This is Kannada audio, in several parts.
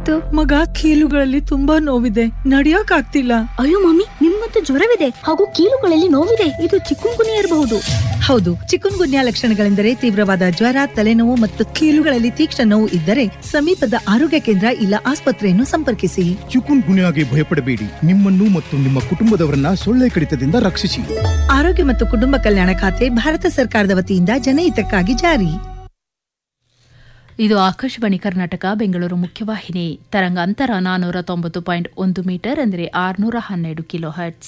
ಏನಾಯ್ತು ಮಗ ಕೀಲುಗಳಲ್ಲಿ ತುಂಬಾ ನೋವಿದೆ ನಡಿಯಕ್ ಆಗ್ತಿಲ್ಲ ಅಯ್ಯೋ ಮಮ್ಮಿ ನಿಮ್ಗಂತೂ ಜ್ವರವಿದೆ ಹಾಗೂ ಕೀಲುಗಳಲ್ಲಿ ನೋವಿದೆ ಇದು ಚಿಕ್ಕುನ್ಗುನಿ ಇರಬಹುದು ಹೌದು ಚಿಕುನ್ ಗುನ್ಯಾ ಲಕ್ಷಣಗಳೆಂದರೆ ತೀವ್ರವಾದ ಜ್ವರ ತಲೆನೋವು ಮತ್ತು ಕೀಲುಗಳಲ್ಲಿ ತೀಕ್ಷ್ಣ ನೋವು ಇದ್ದರೆ ಸಮೀಪದ ಆರೋಗ್ಯ ಕೇಂದ್ರ ಇಲ್ಲ ಆಸ್ಪತ್ರೆಯನ್ನು ಸಂಪರ್ಕಿಸಿ ಚಿಕುನ್ ಗುನ್ಯಾಗೆ ಭಯಪಡಬೇಡಿ ನಿಮ್ಮನ್ನು ಮತ್ತು ನಿಮ್ಮ ಕುಟುಂಬದವರನ್ನ ಸೊಳ್ಳೆ ಕಡಿತದಿಂದ ರಕ್ಷಿಸಿ ಆರೋಗ್ಯ ಮತ್ತು ಕುಟುಂಬ ಕಲ್ಯಾಣ ಖಾತೆ ಭಾರತ ಸರ್ಕಾರದ ವತಿಯಿಂದ ಜನಹಿತಕ್ಕಾಗಿ ಜಾರಿ ಇದು ಆಕಾಶವಾಣಿ ಕರ್ನಾಟಕ ಬೆಂಗಳೂರು ಮುಖ್ಯವಾಹಿನಿ ತರಂಗಾಂತರ ನಾನೂರ ತೊಂಬತ್ತು ಪಾಯಿಂಟ್ ಒಂದು ಮೀಟರ್ ಅಂದರೆ ಆರುನೂರ ಹನ್ನೆರಡು ಕಿಲೋ ಹರ್ಟ್ಸ್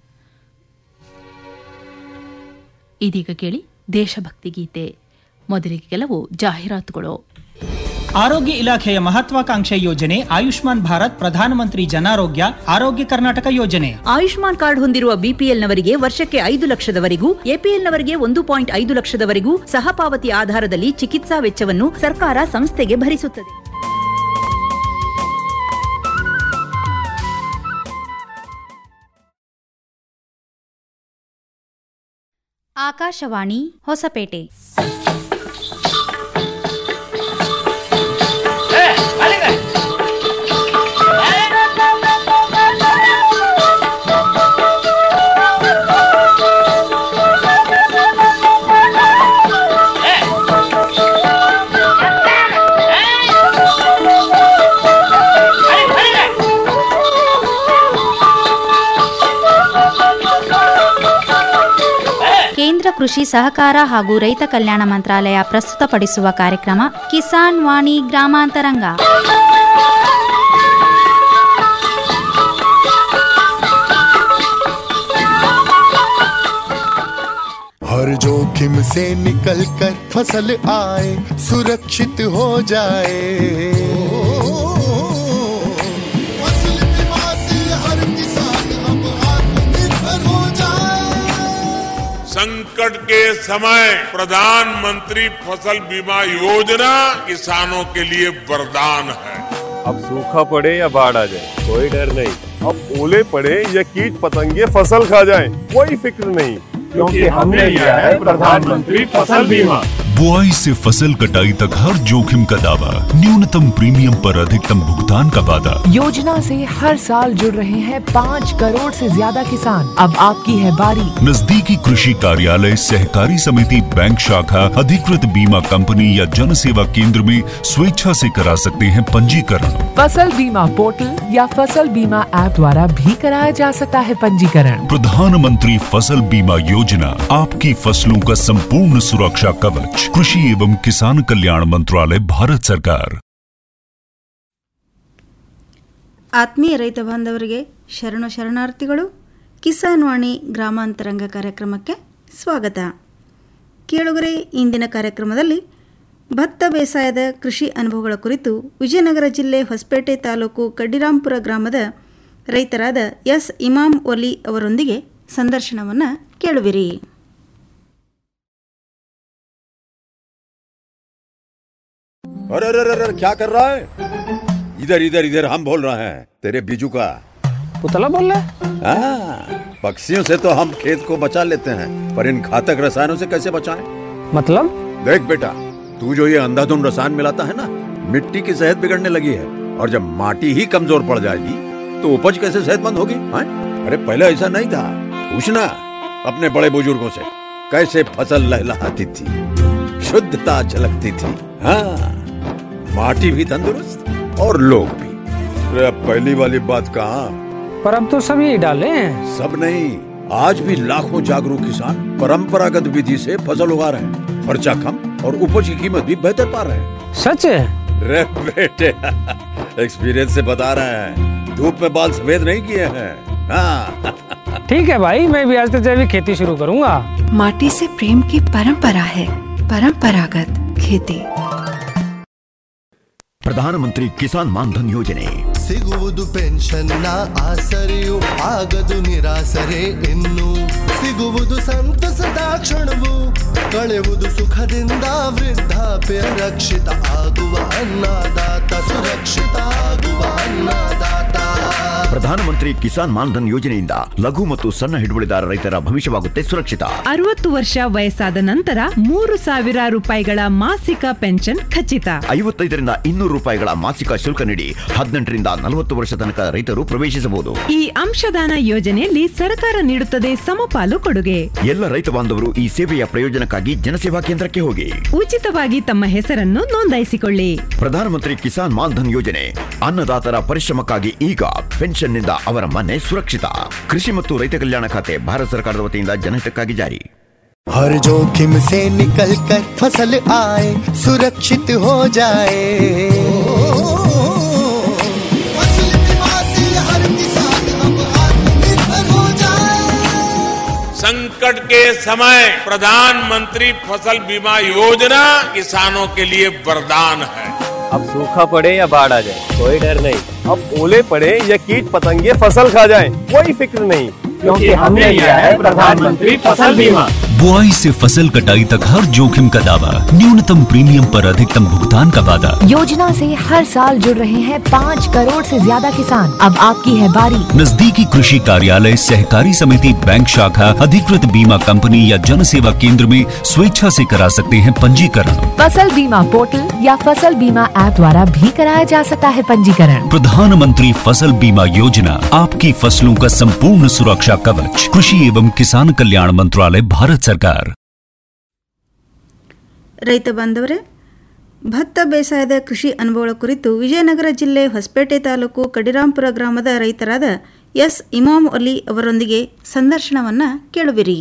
ಇದೀಗ ಕೇಳಿ ದೇಶಭಕ್ತಿ ಗೀತೆ ಮೊದಲಿಗೆ ಕೆಲವು ಜಾಹೀರಾತುಗಳು ಆರೋಗ್ಯ ಇಲಾಖೆಯ ಮಹತ್ವಾಕಾಂಕ್ಷೆ ಯೋಜನೆ ಆಯುಷ್ಮಾನ್ ಭಾರತ್ ಪ್ರಧಾನಮಂತ್ರಿ ಜನಾರೋಗ್ಯ ಆರೋಗ್ಯ ಕರ್ನಾಟಕ ಯೋಜನೆ ಆಯುಷ್ಮಾನ್ ಕಾರ್ಡ್ ಹೊಂದಿರುವ ಬಿಪಿಎಲ್ನವರಿಗೆ ವರ್ಷಕ್ಕೆ ಐದು ಲಕ್ಷದವರೆಗೂ ಎಪಿಎಲ್ನವರಿಗೆ ಒಂದು ಪಾಯಿಂಟ್ ಐದು ಲಕ್ಷದವರೆಗೂ ಸಹಪಾವತಿ ಆಧಾರದಲ್ಲಿ ಚಿಕಿತ್ಸಾ ವೆಚ್ಚವನ್ನು ಸರ್ಕಾರ ಸಂಸ್ಥೆಗೆ ಭರಿಸುತ್ತದೆ ಆಕಾಶವಾಣಿ ಹೊಸಪೇಟೆ ಕೇಂದ್ರ ಕೃಷಿ ಸಹಕಾರ ಹಾಗೂ ರೈತ ಕಲ್ಯಾಣ ಮಂತ್ರಾಲಯ ಪ್ರಸ್ತುತಪಡಿಸುವ ಕಾರ್ಯಕ್ರಮ ಕಿಸಾನ್ ವಾಣಿ ಗ್ರಾಮಾಂತರಂಗ हर जोखिम से निकल कर फसल आए सुरक्षित हो जाए फसल बीमा से हर किसान अब आत्मनिर्भर हो जाए संकट के समय प्रधानमंत्री फसल बीमा योजना किसानों के लिए वरदान है अब सूखा पड़े या बाढ़ आ जाए कोई डर नहीं अब ओले पड़े या कीट पतंगे फसल खा जाए कोई फिक्र नहीं क्योंकि हमने लिया है प्रधानमंत्री फसल बीमा बुआई से फसल कटाई तक हर जोखिम का दावा न्यूनतम प्रीमियम पर अधिकतम भुगतान का वादा योजना से हर साल जुड़ रहे हैं पाँच करोड़ से ज्यादा किसान अब आपकी है बारी नजदीकी कृषि कार्यालय सहकारी समिति बैंक शाखा अधिकृत बीमा कंपनी या जन सेवा केंद्र में स्वेच्छा से करा सकते हैं पंजीकरण फसल बीमा पोर्टल या फसल बीमा ऐप द्वारा भी कराया जा सकता है पंजीकरण प्रधानमंत्री फसल बीमा योजना आपकी फसलों का संपूर्ण सुरक्षा कवच कृषि एवं किसान कल्याण मंत्रालय भारत सरकार ಆತ್ಮೀಯ ರೈತ ಬಾಂಧವರಿಗೆ ಶರಣು ಶರಣಾರ್ಥಿಗಳು ಕಿಸಾನ್ ವಾಣಿ ಗ್ರಾಮಾಂತರಂಗ ಕಾರ್ಯಕ್ರಮಕ್ಕೆ ಸ್ವಾಗತ ಕೇಳುಗರೆ ಇಂದಿನ ಕಾರ್ಯಕ್ರಮದಲ್ಲಿ ಭತ್ತ ಬೇಸಾಯದ ಕೃಷಿ ಅನುಭವಗಳ ಕುರಿತು ವಿಜಯನಗರ ಜಿಲ್ಲೆ ಹೊಸಪೇಟೆ ತಾಲೂಕು ಕಡ್ಡಿರಾಂಪುರ ಗ್ರಾಮದ ರೈತರಾದ ಎಸ್ ಇಮಾಮ್ ಒಲಿ ಅವರೊಂದಿಗೆ ಸಂದರ್ಶನವನ್ನು ಕೇಳುವಿರಿ अरे अरे अरे अरे, क्या कर रहा है इधर इधर इधर हम बोल रहे हैं तेरे बीजू का पुतला बोल रहा है हाँ, पक्षियों से तो हम खेत को बचा लेते हैं पर इन घातक रसायनों से कैसे बचाएं? मतलब देख बेटा तू जो ये अंधाधुंध रसायन मिलाता है ना मिट्टी की सेहत बिगड़ने लगी है और जब माटी ही कमजोर पड़ जाएगी तो उपज कैसे सेहतमंद होगी हाँ? अरे पहले ऐसा नहीं था पूछना अपने बड़े बुजुर्गों से कैसे फसल लहलहाती थी शुद्धता झलकती थी हाँ माटी भी तंदुरुस्त और लोग भी अरे अब पहली वाली बात कहाँ पर अब तो सब यही डाले हैं सब नहीं आज भी लाखों जागरूक किसान परंपरागत विधि से फसल उगा रहे हैं खर्चा कम और उपज की कीमत भी बेहतर पा रहे हैं सच है रे बेटे एक्सपीरियंस से बता रहे हैं धूप में बाल सफेद नहीं किए हैं हाँ ठीक है भाई मैं भी आज से जैविक खेती शुरू करूंगा माटी से प्रेम की परंपरा है परंपरागत खेती ಪ್ರಧಾನಮಂತ್ರಿ ಕಿಸಾನ್ ಮಾನ್ಧನ್ ಯೋಜನೆ ಸಿಗುವುದು ಪೆನ್ಷನ್ನ ಆಸರೆಯು ಆಗದು ನಿರಾಸರೆ ಇನ್ನು ಸಿಗುವುದು ಸಂತಸದ ಕ್ಷಣವು ಕಳೆಯುವುದು ಸುಖದಿಂದ ವೃದ್ಧಾಪ್ಯ ರಕ್ಷಿತ ಆಗುವ ಅನ್ನದಾತ ಸುರಕ್ಷಿತ ಆಗುವ ಅನ್ನದಾತ ಪ್ರಧಾನಮಂತ್ರಿ ಕಿಸಾನ್ ಮಾನ್ಧನ್ ಯೋಜನೆಯಿಂದ ಲಘು ಮತ್ತು ಸಣ್ಣ ಹಿಡುವಳಿದಾರ ರೈತರ ಭವಿಷ್ಯವಾಗುತ್ತೆ ಸುರಕ್ಷಿತ ಅರವತ್ತು ವರ್ಷ ವಯಸ್ಸಾದ ನಂತರ ಮೂರು ಸಾವಿರ ರೂಪಾಯಿಗಳ ಮಾಸಿಕ ಪೆನ್ಷನ್ ಖಚಿತ ಐವತ್ತೈದರಿಂದ ಇನ್ನೂರು ರೂಪಾಯಿಗಳ ಮಾಸಿಕ ಶುಲ್ಕ ನೀಡಿ ಹದಿನೆಂಟರಿಂದ ನಲವತ್ತು ವರ್ಷ ತನಕ ರೈತರು ಪ್ರವೇಶಿಸಬಹುದು ಈ ಅಂಶದಾನ ಯೋಜನೆಯಲ್ಲಿ ಸರ್ಕಾರ ನೀಡುತ್ತದೆ ಸಮಪಾಲು ಕೊಡುಗೆ ಎಲ್ಲ ರೈತ ಬಾಂಧವರು ಈ ಸೇವೆಯ ಪ್ರಯೋಜನಕ್ಕಾಗಿ ಜನಸೇವಾ ಕೇಂದ್ರಕ್ಕೆ ಹೋಗಿ ಉಚಿತವಾಗಿ ತಮ್ಮ ಹೆಸರನ್ನು ನೋಂದಾಯಿಸಿಕೊಳ್ಳಿ ಪ್ರಧಾನಮಂತ್ರಿ ಕಿಸಾನ್ ಮಾನ್ಧನ್ ಯೋಜನೆ ಅನ್ನದಾತರ ಪರಿಶ್ರಮಕ್ಕಾಗಿ ಈಗ ಪೆನ್ಷನ್ನಿಂದ ಅವರ ಮನೆ ಸುರಕ್ಷಿತ ಕೃಷಿ ಮತ್ತು ರೈತ ಕಲ್ಯಾಣ ಖಾತೆ ಭಾರತ ಸರ್ಕಾರದ ವತಿಯಿಂದ ಜನಹಿತಕ್ಕಾಗಿ ಜಾರಿ हर जोखिम से निकल कर फसल आए सुरक्षित हो जाए फसल बीमा से हर किसान अब आत्मनिर्भर हो जाए संकट के समय प्रधानमंत्री फसल बीमा योजना किसानों के लिए वरदान है अब सूखा पड़े या बाढ़ आ जाए कोई डर नहीं अब ओले पड़े या कीट पतंगे फसल खा जाए कोई फिक्र नहीं क्योंकि हमने लिया है प्रधानमंत्री फसल बीमा बुआई से फसल कटाई तक हर जोखिम का दावा न्यूनतम प्रीमियम पर अधिकतम भुगतान का वादा योजना से हर साल जुड़ रहे हैं पाँच करोड़ से ज्यादा किसान अब आपकी है बारी नजदीकी कृषि कार्यालय सहकारी समिति बैंक शाखा अधिकृत बीमा कंपनी या जन सेवा केंद्र में स्वेच्छा से करा सकते हैं पंजीकरण फसल बीमा पोर्टल या फसल बीमा ऐप द्वारा भी कराया जा सकता है पंजीकरण प्रधानमंत्री फसल बीमा योजना आपकी फसलों का संपूर्ण सुरक्षा कवच कृषि एवं किसान कल्याण मंत्रालय भारत सरकार ರೈತ ಬಾಂಧವರೇ ಭತ್ತ ಬೇಸಾಯದ ಕೃಷಿ ಅನುಭವಗಳ ಕುರಿತು ವಿಜಯನಗರ ಜಿಲ್ಲೆ ಹೊಸಪೇಟೆ ತಾಲೂಕು ಕಡಿರಾಂಪುರ ಗ್ರಾಮದ ರೈತರಾದ ಎಸ್ ಇಮಾಮ್ ಅಲಿ ಅವರೊಂದಿಗೆ ಸಂದರ್ಶನವನ್ನು ಕೇಳುವಿರಿ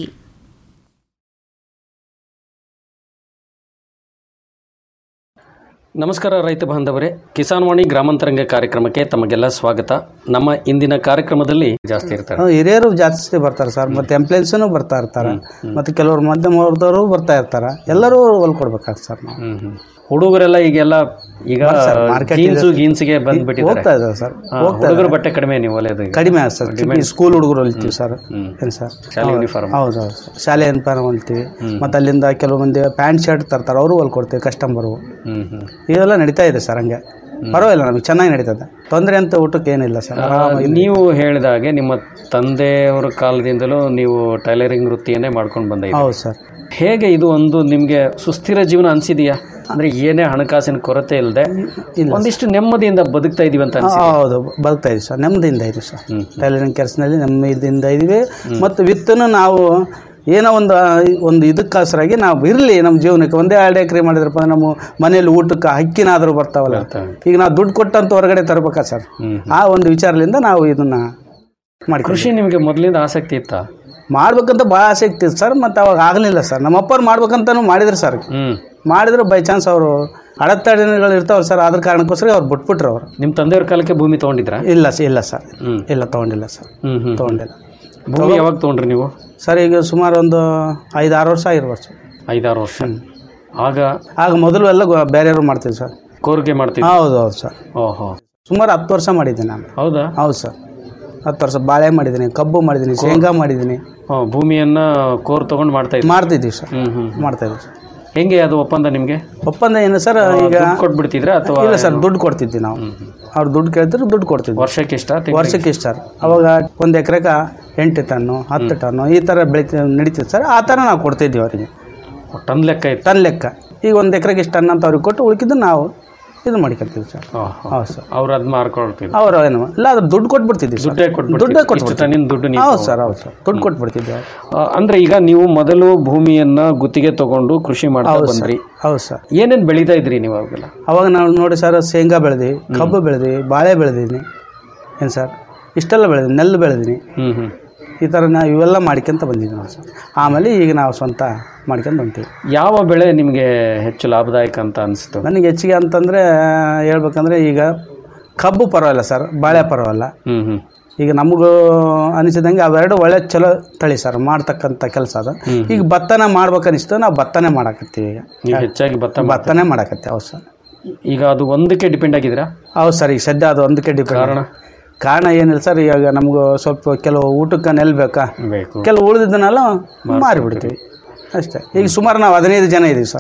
ನಮಸ್ಕಾರ ರೈತ ಬಾಂಧವರೇ ಕಿಸಾನ್ ವಾಣಿ ಗ್ರಾಮಾಂತರಂಗ ಕಾರ್ಯಕ್ರಮಕ್ಕೆ ತಮಗೆಲ್ಲ ಸ್ವಾಗತ ನಮ್ಮ ಇಂದಿನ ಕಾರ್ಯಕ್ರಮದಲ್ಲಿ ಜಾಸ್ತಿ ಇರ್ತಾರೆ ಹ್ಮ್, ಹಿರಿಯರು ಜಾಸ್ತಿ ಬರ್ತಾರೆ ಸರ್ ಮತ್ತೆ ಎಂಪ್ಲಾಯೀಸ್ನು ಬರ್ತಾ ಇರ್ತಾರೆ ಮತ್ತೆ ಕೆಲವರು ಮಧ್ಯಮ ವರ್ಗದವರು ಬರ್ತಾ ಇರ್ತಾರೆ ಎಲ್ಲರೂ ಹೊಲ್ಕೊಡ್ಬೇಕಾಗ್ತದೆ ಸರ್ ನಾವು ಹುಡುಗರೆಲ್ಲ ಈಗೆಲ್ಲ ಈಗ ಬರ್ತಾರೆ ಸರ್, market ಇದೆ. ಜೀನ್ಸು ಗೀನ್ಸ್ಗೆ ಬಂದ್ಬಿಟ್ಟಿದ್ದಾರೆ ಹೋಗ್ತಾ ಇದ್ದಾರೆ ಸರ್, ಹಾ, ಹೋಗ್ತಾ ಹುಡುಗರ ಇದ್ದಾರೆ. ಬಟ್ಟೆ ಕಡಿಮೆ ನೀವು ಒಲೆದು ಈಗ. ಕಡಿಮೆ ಆಗುತ್ತೆ ಸರ್ Demand- ಸ್ಕೂಲ್ ಹುಡುಗರು ಹೊಲಿತೀವಿ ಸರ್ ಏನು ಸರ್ ಶಾಲೆ ಹೌದು. uniform. ಹೌದು ಹೌದು ಸರ್. ಶಾಲೆ ಯೂನಿಫಾರ್ಮ್ ಹೊಲಿತೀವಿ ಮತ್ತೆ ಅಲ್ಲಿಂದ ಕೆಲವು ಮಂದಿ ಪ್ಯಾಂಟ್ ಶರ್ಟ್ ತರ್ತಾರೆ ಅವರು ಹೊಲ್ಕೊಡ್ತೀವಿ ಕಸ್ಟಮರು ಹ್ಮ್ ಹ್ಮ್ ಇದೆಲ್ಲ ನಡೀತಾ ಇದೆ ಸರ್ ಹಂಗೆ ಪರವಾಗಿಲ್ಲ ನಮಗೆ ಚೆನ್ನಾಗಿ ನಡೀತದೆ ತೊಂದರೆ ಅಂತ ಊಟಕ್ಕೆ ಏನಿಲ್ಲ ಸರ್ ಆ, ಆರಾಮಾಗಿ ನೀವು ಹೇಳಿದ ಹಾಗೆ ನಿಮ್ಮ ತಂದೆಯವರ ಕಾಲದಿಂದಲೂ ನೀವು ಟೈಲರಿಂಗ್ ವೃತ್ತಿಯನ್ನೇ ಮಾಡ್ಕೊಂಡು ಬಂದ ಹೌದು ಸರ್ ಹೇಗೆ ಇದು ಒಂದು ನಿಮ್ಗೆ ಸುಸ್ಥಿರ ಜೀವನ ಅನ್ಸಿದೆಯಾ ಅಂದ್ರೆ ಏನೇ ಹಣಕಾಸಿನ ಕೊರತೆ ಇಲ್ಲದೆ ಒಂದಿಷ್ಟು ನೆಮ್ಮದಿಯಿಂದ ಬದುಕ್ತಾ ಇದೀವಿ ಅಂತ ಅನ್ಸಿದೆ ಹೌದು ಬದುಕ್ತಾ ಇದೀವಿ ಸರ್ ನೆಮ್ಮದಿಯಿಂದ ಇದೀವಿ ಸರ್ ಟೈಲರಿಂಗ್ ಕೆಲಸದಲ್ಲಿ ನೆಮ್ಮದಿಯಿಂದ ಇದೀವಿ ಮತ್ತು ವಿತ್ತನ್ನು ನಾವು ಏನೋ ಒಂದು ಒಂದು ಇದಕ್ಕೋಸ್ಕರಾಗಿ ನಾವು ಇರಲಿ ನಮ್ಮ ಜೀವನಕ್ಕೆ ಒಂದೇ ಎರಡು ಎಕರೆ ಮಾಡಿದ್ರಪ್ಪ ಅಂದ್ರೆ ನಮ್ಮ ಮನೇಲಿ ಊಟಕ್ಕೆ ಹಕ್ಕಿನಾದರೂ ಬರ್ತಾವಲ್ಲ ಈಗ ನಾವು ದುಡ್ಡು ಕೊಟ್ಟಂತ ಹೊರಗಡೆ ತರಬೇಕಾ ಸರ್ ಆ ಒಂದು ವಿಚಾರದಿಂದ ನಾವು ಇದನ್ನ ಮಾಡಿ ಕೃಷಿ ನಿಮಗೆ ಮೊದಲಿಂದ ಆಸಕ್ತಿ ಇತ್ತಾ ಮಾಡ್ಬೇಕಂತ ಭಾಳ ಆಸಕ್ತಿ ಇತ್ತು ಸರ್ ಮತ್ತು ಅವಾಗ ಆಗಲಿಲ್ಲ ಸರ್ ನಮ್ಮ ಅಪ್ಪರು ಮಾಡ್ಬೇಕಂತನೂ ಮಾಡಿದ್ರು ಸರ್ ಮಾಡಿದ್ರು ಬೈ ಚಾನ್ಸ್ ಅವರು ಅಡೆತಡೆಗಳು ಇರ್ತಾವಲ್ಲ ಸರ್ ಅದ್ರ ಕಾರಣಕ್ಕೋಸ್ಕರ ಅವ್ರು ಬಿಟ್ಬಿಟ್ರು ಅವರು ನಿಮ್ಮ ತಂದೆಯವ್ರ ಕಾಲಕ್ಕೆ ಭೂಮಿ ತಗೊಂಡಿದ್ರಾ ಇಲ್ಲ ಸ- ಇಲ್ಲ ಸರ್ ಇಲ್ಲ ತೊಗೊಂಡಿಲ್ಲ ಸರ್ ಹ್ಮ್ ಹ್ಮ್ ತೊಗೊಂಡಿಲ್ಲ ಭೂಮಿ ಯಾವಾಗ ತಗೊಂಡ್ರಿ ನೀವು ಸರ್ ಈಗ ಸುಮಾರು ಒಂದು ಐದು ಆರು ವರ್ಷ ಆಗಿರ್ಬೋದು ಸರ್ ಐದಾರು ವರ್ಷ ಆಗ ಆಗ ಮೊದಲು ಎಲ್ಲ ಗೊ- ಬೇರೆಯವರು ಮಾಡ್ತೀವಿ ಸರ್ ಕೋರಿಕೆ ಮಾಡ್ತೀವಿ ಹೌದು ಹೌದು ಸರ್ ಓಹೋ ಸುಮಾರು ಹತ್ತು ವರ್ಷ ಮಾಡಿದ್ದೀನಿ ನಾನು ಹೌದಾ ಹೌದು ಸರ್ ಹತ್ತು ವರ್ಷ ಬಾಳೆ ಮಾಡಿದ್ದೀನಿ ಕಬ್ಬು ಮಾಡಿದ್ದೀನಿ ಶೇಂಗಾ ಮಾಡಿದ್ದೀನಿ ಹಾ, ಭೂಮಿಯನ್ನ ಕೋರ್ ತಗೊಂಡು ಮಾಡ್ತಾ ಇದ್ರಿ ಮಾಡ್ತಿದ್ದೀವಿ ಸರ್ ಹ್ಮ್ ಹ್ಮ್ ಮಾಡ್ತಾ ಇದ್ದೀವಿ ಸರ್ ಹೆಂಗೆ ಅದು ಒಪ್ಪಂದ ನಿಮ್ಗೆ ಒಪ್ಪಂದ ಏನು ಸರ್ ಆ, ಈಗ ದುಡ್ಡು ಕೊಟ್ಬಿಡ್ತಿದ್ರಾ ಅಥವಾ ಇಲ್ಲ ಸರ್ ದುಡ್ಡು ಕೊಡ್ತಿದ್ವಿ ನಾವು ಅವ್ರು ದುಡ್ಡು ಕೇಳ್ತಿದ್ರು ದುಡ್ಡು ಕೊಡ್ತಿದ್ವಿ ವರ್ಷಕ್ಕೆ ಇಷ್ಟ ವರ್ಷಕ್ಕೆ ಇಷ್ಟ ಸರ್ ಅವಾಗ ಒಂದು ಎಕರೆಗೆ ಎಂಟು ಟನ್ನು ಹತ್ತು ಟನ್ನು ಈ ಥರ ಬೆಳಿತ ನಡೀತಿತ್ತು ಸರ್ ಆ ಥರ ನಾವು ಕೊಡ್ತಿದ್ವಿ ಅವರಿಗೆ ಟನ್ ಲೆಕ್ಕ ಇತ್ತು ಟನ್ ಲೆಕ್ಕ ಈಗ ಒಂದು ಎಕರೆಗೆ ಇಷ್ಟು ಟನ್ ಅಂತ ಅವ್ರಿಗೆ ಕೊಟ್ಟು ಉಳ್ಕಿದ್ದು ನಾವು ಇದು ಮಾಡ್ಕೊತೀವಿ ಸರ್ ಹೌದು ಸರ್ ಅವ್ರು ಅದ್ ಮಾರ್ಕೊಳ್ತಿದ್ರು ಅವ್ರು ಏನು ಇಲ್ಲ ಅದ್ರ ದುಡ್ಡು ಕೊಟ್ಬಿಡ್ತಿದ್ವಿ ಸರ್ ದುಡ್ಡೇ ಕೊಟ್ಬಿಡ್ತಿದ್ರು. ದುಡ್ಡೇ ಇಷ್ಟು ಕೊಟ್ಬಿಡ್ತೀವಿ ಟನ್ನಿನ ದುಡ್ಡು ನೀವು ಹೌದು ಸರ್ ಹೌದು ಸರ್ ದುಡ್ಡು ಕೊಟ್ಬಿಡ್ತಿದ್ವಿ ಆ, ಅಂದ್ರೆ ಈಗ ನೀವು ಮೊದಲು ಭೂಮಿಯನ್ನ ಗುತ್ತಿಗೆ ತಗೊಂಡು ಕೃಷಿ ಮಾಡ್ತಾ ಹೌದು ಸರ್ ಬಂದ್ರಿ ಹೌದು ಸರ್ ಏನೇನ್ ಬೆಳೀತಾ ಇದ್ರಿ ನೀವು ಅವಾಗೆಲ್ಲ ಅವಾಗ ನಾವು ನೋಡಿ ಸರ್ ಶೇಂಗಾ ಬೆಳೆದ್ವಿ ಕಬ್ಬು ಬೆಳೆದ್ವಿ ಬಾಳೆ ಬೆಳೆದೀನಿ ಏನು ಸರ್ ಇಷ್ಟೆಲ್ಲ ಬೆಳೆದೀನಿ ನೆಲ್ಲು ಬೆಳೆದೀನಿ ಹ್ಮ್ ಹ್ಮ್ ಈ ಥರ ನಾವು ಇವೆಲ್ಲ ಮಾಡ್ಕೊಂತ ಬಂದಿದ್ವಿ ನಾವು ಸರ್ ಆಮೇಲೆ ಈಗ ನಾವು ಸ್ವಂತ ಮಾಡ್ಕೊಂಡು ಬಂತೀವಿ ಯಾವ ಬೆಳೆ ನಿಮ್ಗೆ ಹೆಚ್ಚು ಲಾಭದಾಯಕ ಅಂತ ಅನಿಸ್ತು ನನಗೆ ಹೆಚ್ಚಿಗೆ ಅಂತಂದರೆ ಹೇಳ್ಬೇಕಂದ್ರೆ ಈಗ ಕಬ್ಬು ಪರವಾಗಿಲ್ಲ ಸರ್ ಬಾಳೆ ಪರವಾಗಿಲ್ಲ ಹ್ಮ್ ಹ್ಮ್ ಈಗ ನಮಗೂ ಅನಿಸಿದಂಗೆ ಅವೆರಡು ಒಳ್ಳೆ ಚಲೋ ತಳಿ ಸರ್ ಮಾಡ್ತಕ್ಕಂಥ ಕೆಲಸ ಅದು ಈಗ ಭತ್ತನ ಮಾಡ್ಬೇಕನ್ನಿಸ್ತು ನಾವು ಭತ್ತನೇ ಮಾಡಕತ್ತೀವಿ ಈಗ ನೀವು ಹೆಚ್ಚಾಗಿ ಭತ್ತ ಭತ್ತನೇ ಮಾಡಕತ್ತೀವಿ ಹೌದು ಸರ್ ಈಗ ಅದು ಒಂದಕ್ಕೆ ಡಿಪೆಂಡ್ ಆಗಿದ್ದೀರಾ ಹೌದು ಸರ್ ಈಗ ಸದ್ಯ ಅದು ಒಂದಕ್ಕೆ ಡಿಪೆಂಡ್ ಕಾರಣ? ಕಾರಣ ಏನಿಲ್ಲ ಸರ್ ಇವಾಗ ನಮಗೂ ಸ್ವಲ್ಪ ಕೆಲವು ಊಟಕ್ಕೆ ನೆಲ್ ಬೇಕಾ ಬೇಕು ಕೆಲವು ಉಳಿದಿದ್ದನ್ನೆಲ್ಲ ಮಾರಿಬಿಡ್ತೀವಿ ಅಷ್ಟೇ ಈಗ ಸುಮಾರು ನಾವು ಹದಿನೈದು ಜನ ಇದ್ದೀವಿ ಸರ್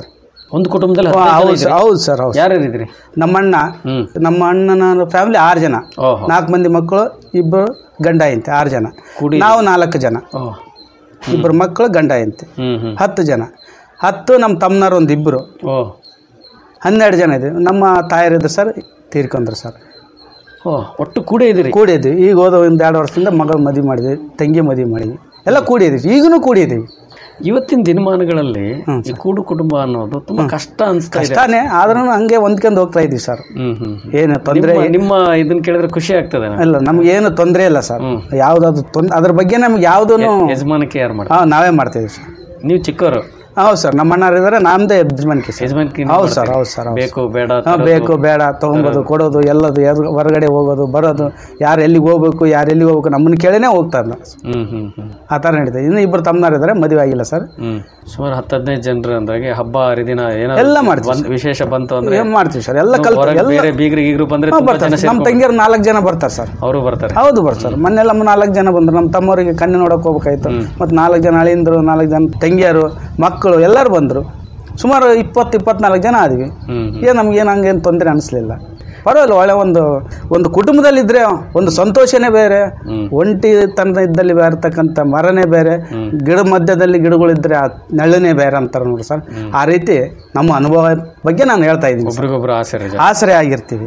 ಒಂದು ಕುಟುಂಬದಲ್ಲಿ ಓ, ಹದಿನೈದು ಹೌದು ಜನ ಸರ್ ಇದ್ರಿ? ಹೌದು ಸರ್ ಹೌದು ಯಾರ್ಯಾರು ಇದ್ರಿ ನಮ್ಮ ಅಣ್ಣ ನಮ್ಮ ಅಣ್ಣನ ಫ್ಯಾಮಿಲಿ ಆರು ಜನ ಓಹೋ. ನಾಲ್ಕು ಮಂದಿ ಮಕ್ಕಳು ಇಬ್ಬರು ಗಂಡ ಐತೆ ಆರು ಜನ ಕೂಡಿ ನಾವು ನಾಲ್ಕು ಜನ ಇಬ್ಬರು ಮಕ್ಕಳು ಗಂಡ ಐತೆ ಹ್ಮ್ ಹ್ಮ್ ಹತ್ತು ಜನ ಹತ್ತು ನಮ್ಮ ತಮ್ಮನವ್ರು ಒಂದು ಇಬ್ಬರು ಓ ಹನ್ನೆರಡು ಜನ ಇದ್ದೀವಿ ನಮ್ಮ ತಾಯರಿದ್ರು ಸರ್ ತೀರ್ಕೊಂಡ್ರು ಸರ್ ಓ ಒಟ್ಟು ಕೂಡೇ ಇದ್ದೀರಿ ಕೂಡಿದ್ವಿ ಈಗ ಹೋದ ಒಂದು ಎರಡು ವರ್ಷದಿಂದ ಮಗಳು ಮದುವೆ ಮಾಡಿದ್ವಿ ತಂಗಿ ಮದುವೆ ಮಾಡಿದ್ವಿ ಎಲ್ಲ ಕೂಡಿದ್ದೀವಿ ಈಗಲೂ ಕೂಡಿದ್ದೀವಿ ಇವತ್ತಿನ ದಿನಮಾನಗಳಲ್ಲಿ ಈ ಕೂಡು ಕುಟುಂಬ ಅನ್ನೋದು ತುಂಬಾ ಕಷ್ಟ ಅನ್ಸ್ತಾ ಇದೆ ಕಷ್ಟನೇ ಆದ್ರೂ ಹಂಗೆ ಹೊಂದ್ಕೊಂಡು ಹೋಗ್ತಾ ಇದ್ದೀವಿ ಸರ್ ಹ್ಮ್ ಹ್ಮ್ ಏನು ತೊಂದರೆ ನಿಮ್ಮ- ನಿಮ್ಮ ಇದನ್ನ ಕೇಳಿದ್ರೆ ಖುಷಿ ಆಗ್ತದೆ ನನಗೆ. ಇಲ್ಲ ನಮ್ಗೆ ಏನು ತೊಂದರೆ ಇಲ್ಲ ಸರ್ ಯಾವ್ದಾದ್ರು ತೊಂದ್ರೆ ಅದ್ರ ಬಗ್ಗೆ ನಮ್ಗೆ ಯಾವುದೂ ಯಜಮಾನಕ್ಕೆ ಯಾರು ಮಾಡ್ತಾರೆ ಹಾಂ ನಾವೇ ಮಾಡ್ತೀವಿ ಸರ್ ನೀವು ಚಿಕ್ಕವರು ಹೌದು ಸರ್ ನಮ್ಮ ಅಣ್ಣಾರು ಇದ್ದಾರೆ ನಮ್ದೇ ಯಜಮಾನಿಕೆ ಸರ್ ಯಜಮಾನಿಕೆ ನೀವು ಹೌದು ಸರ್ ಮಾಡ್ತೀರಿ? ಹೌದು ಸರ್ ಹೌದು ಬೇಕು ಬೇಡ ಹಾಂ ತರೋದು, ಬೇಕು ಬೇಡ ತೊಗೊಂಬೋದು ಕೊಡೋದು ಎಲ್ಲದು ಎರ್ ಹೊರಗಡೆ ಹೋಗೋದು ಬರೋದು ಯಾರು ಎಲ್ಲಿಗೆ ಹೋಗ್ಬೇಕು ಯಾರು ಎಲ್ಲಿಗೆ ಹೋಗ್ಬೇಕು ನಮ್ಮನ್ನ ಕೇಳಿನೇ ಹೋಗ್ತಾರೆ ಹ್ಮ್ ಹ್ಮ್ ಹ್ಮ್ ಆ ಥರ ನಡೀತದೆ ಇನ್ನು ಇಬ್ಬರು ತಮ್ಮನಾರು ಇದ್ದಾರೆ ಮದುವೆ ಆಗಿಲ್ಲ ಸರ್ ಹ್ಮ್ ಸುಮಾರು ಹತ್ತು ಹದಿನೈದು ಜನರು ಅಂದಾಗೆ ಹಬ್ಬ ಹರಿದಿನ ಏನಾದ್ರು ಎಲ್ಲ ಮಾಡ್ತೀವಿ ಒಂದ್ ವಿಶೇಷ ಬಂತು ಅಂದ್ರೆ ಏನ್ ಮಾಡ್ತೀವಿ ಸರ್ ಎಲ್ಲ ನಾವು ಕಲ್ತು ಹೊರಗೆ ಎಲ್ಲ ಬೇರೆ ಬೀಗ್ರು ಗೀಗ್ರು ಬಂದ್ರೆ ಹಾಂ ತುಂಬಾ ಬರ್ತಾರೆ ಜನ ನಮ್ಮ ಸೇರ್ಕೊಂಡ್ಬಿಡ್ತಾರೆ. ತಂಗಿಯರು ನಾಲ್ಕು ಜನ ಬರ್ತಾರೆ ಸರ್ ಅವರು ಬರ್ತಾರೆ ಹೌದು ಬರ್ತಾರೆ ಮೊನ್ನೆಲ್ಲ ನಾಲ್ಕು ಜನ ಬಂದರು ನಮ್ಮ ತಮ್ಮವರಿಗೆ ಕಣ್ಣು ನೋಡೋಕೆ ಹೋಗ್ಬೇಕಾಯ್ತು ಮತ್ತು ನಾಲ್ಕು ಜನ ಅಳಿಂದರು ನಾಲ್ಕು ಜನ ತಂಗಿಯರು ಮಕ್ಕಳು ಎಲ್ಲರೂ ಬಂದರು ಸುಮಾರು ಇಪ್ಪತ್ತು ಇಪ್ಪತ್ನಾಲ್ಕು ಜನ ಆದ್ವಿ ಏನು ನಮ್ಗೇನು ಹಂಗೇನು ತೊಂದರೆ ಅನಿಸ್ಲಿಲ್ಲ ಪರವಾಗಿಲ್ಲ ಒಳ್ಳೆ ಒಂದು ಒಂದು ಕುಟುಂಬದಲ್ಲಿದ್ದರೆ ಒಂದು ಸಂತೋಷನೇ ಬೇರೆ ಒಂಟಿ ತನ ಇದ್ದಲ್ಲಿ ಬರ್ತಕ್ಕಂಥ ಮರನೇ ಬೇರೆ ಗಿಡ ಮಧ್ಯದಲ್ಲಿ ಗಿಡಗಳಿದ್ರೆ ಆ ನೆಳ್ಳನೇ ಬೇರೆ ಅಂತಾರೆ ನೋಡಿ ಸರ್ ಆ ರೀತಿ ನಮ್ಮ ಅನುಭವ ಬಗ್ಗೆ ನಾನು ಹೇಳ್ತಾ ಇದ್ದೀನಿ ಸರ್. ಒಬ್ರಿಗೊಬ್ರು ಆಸರೆ ಜಾಸ್ತಿ. ಆಸರೆ ಆಗಿರ್ತೀವಿ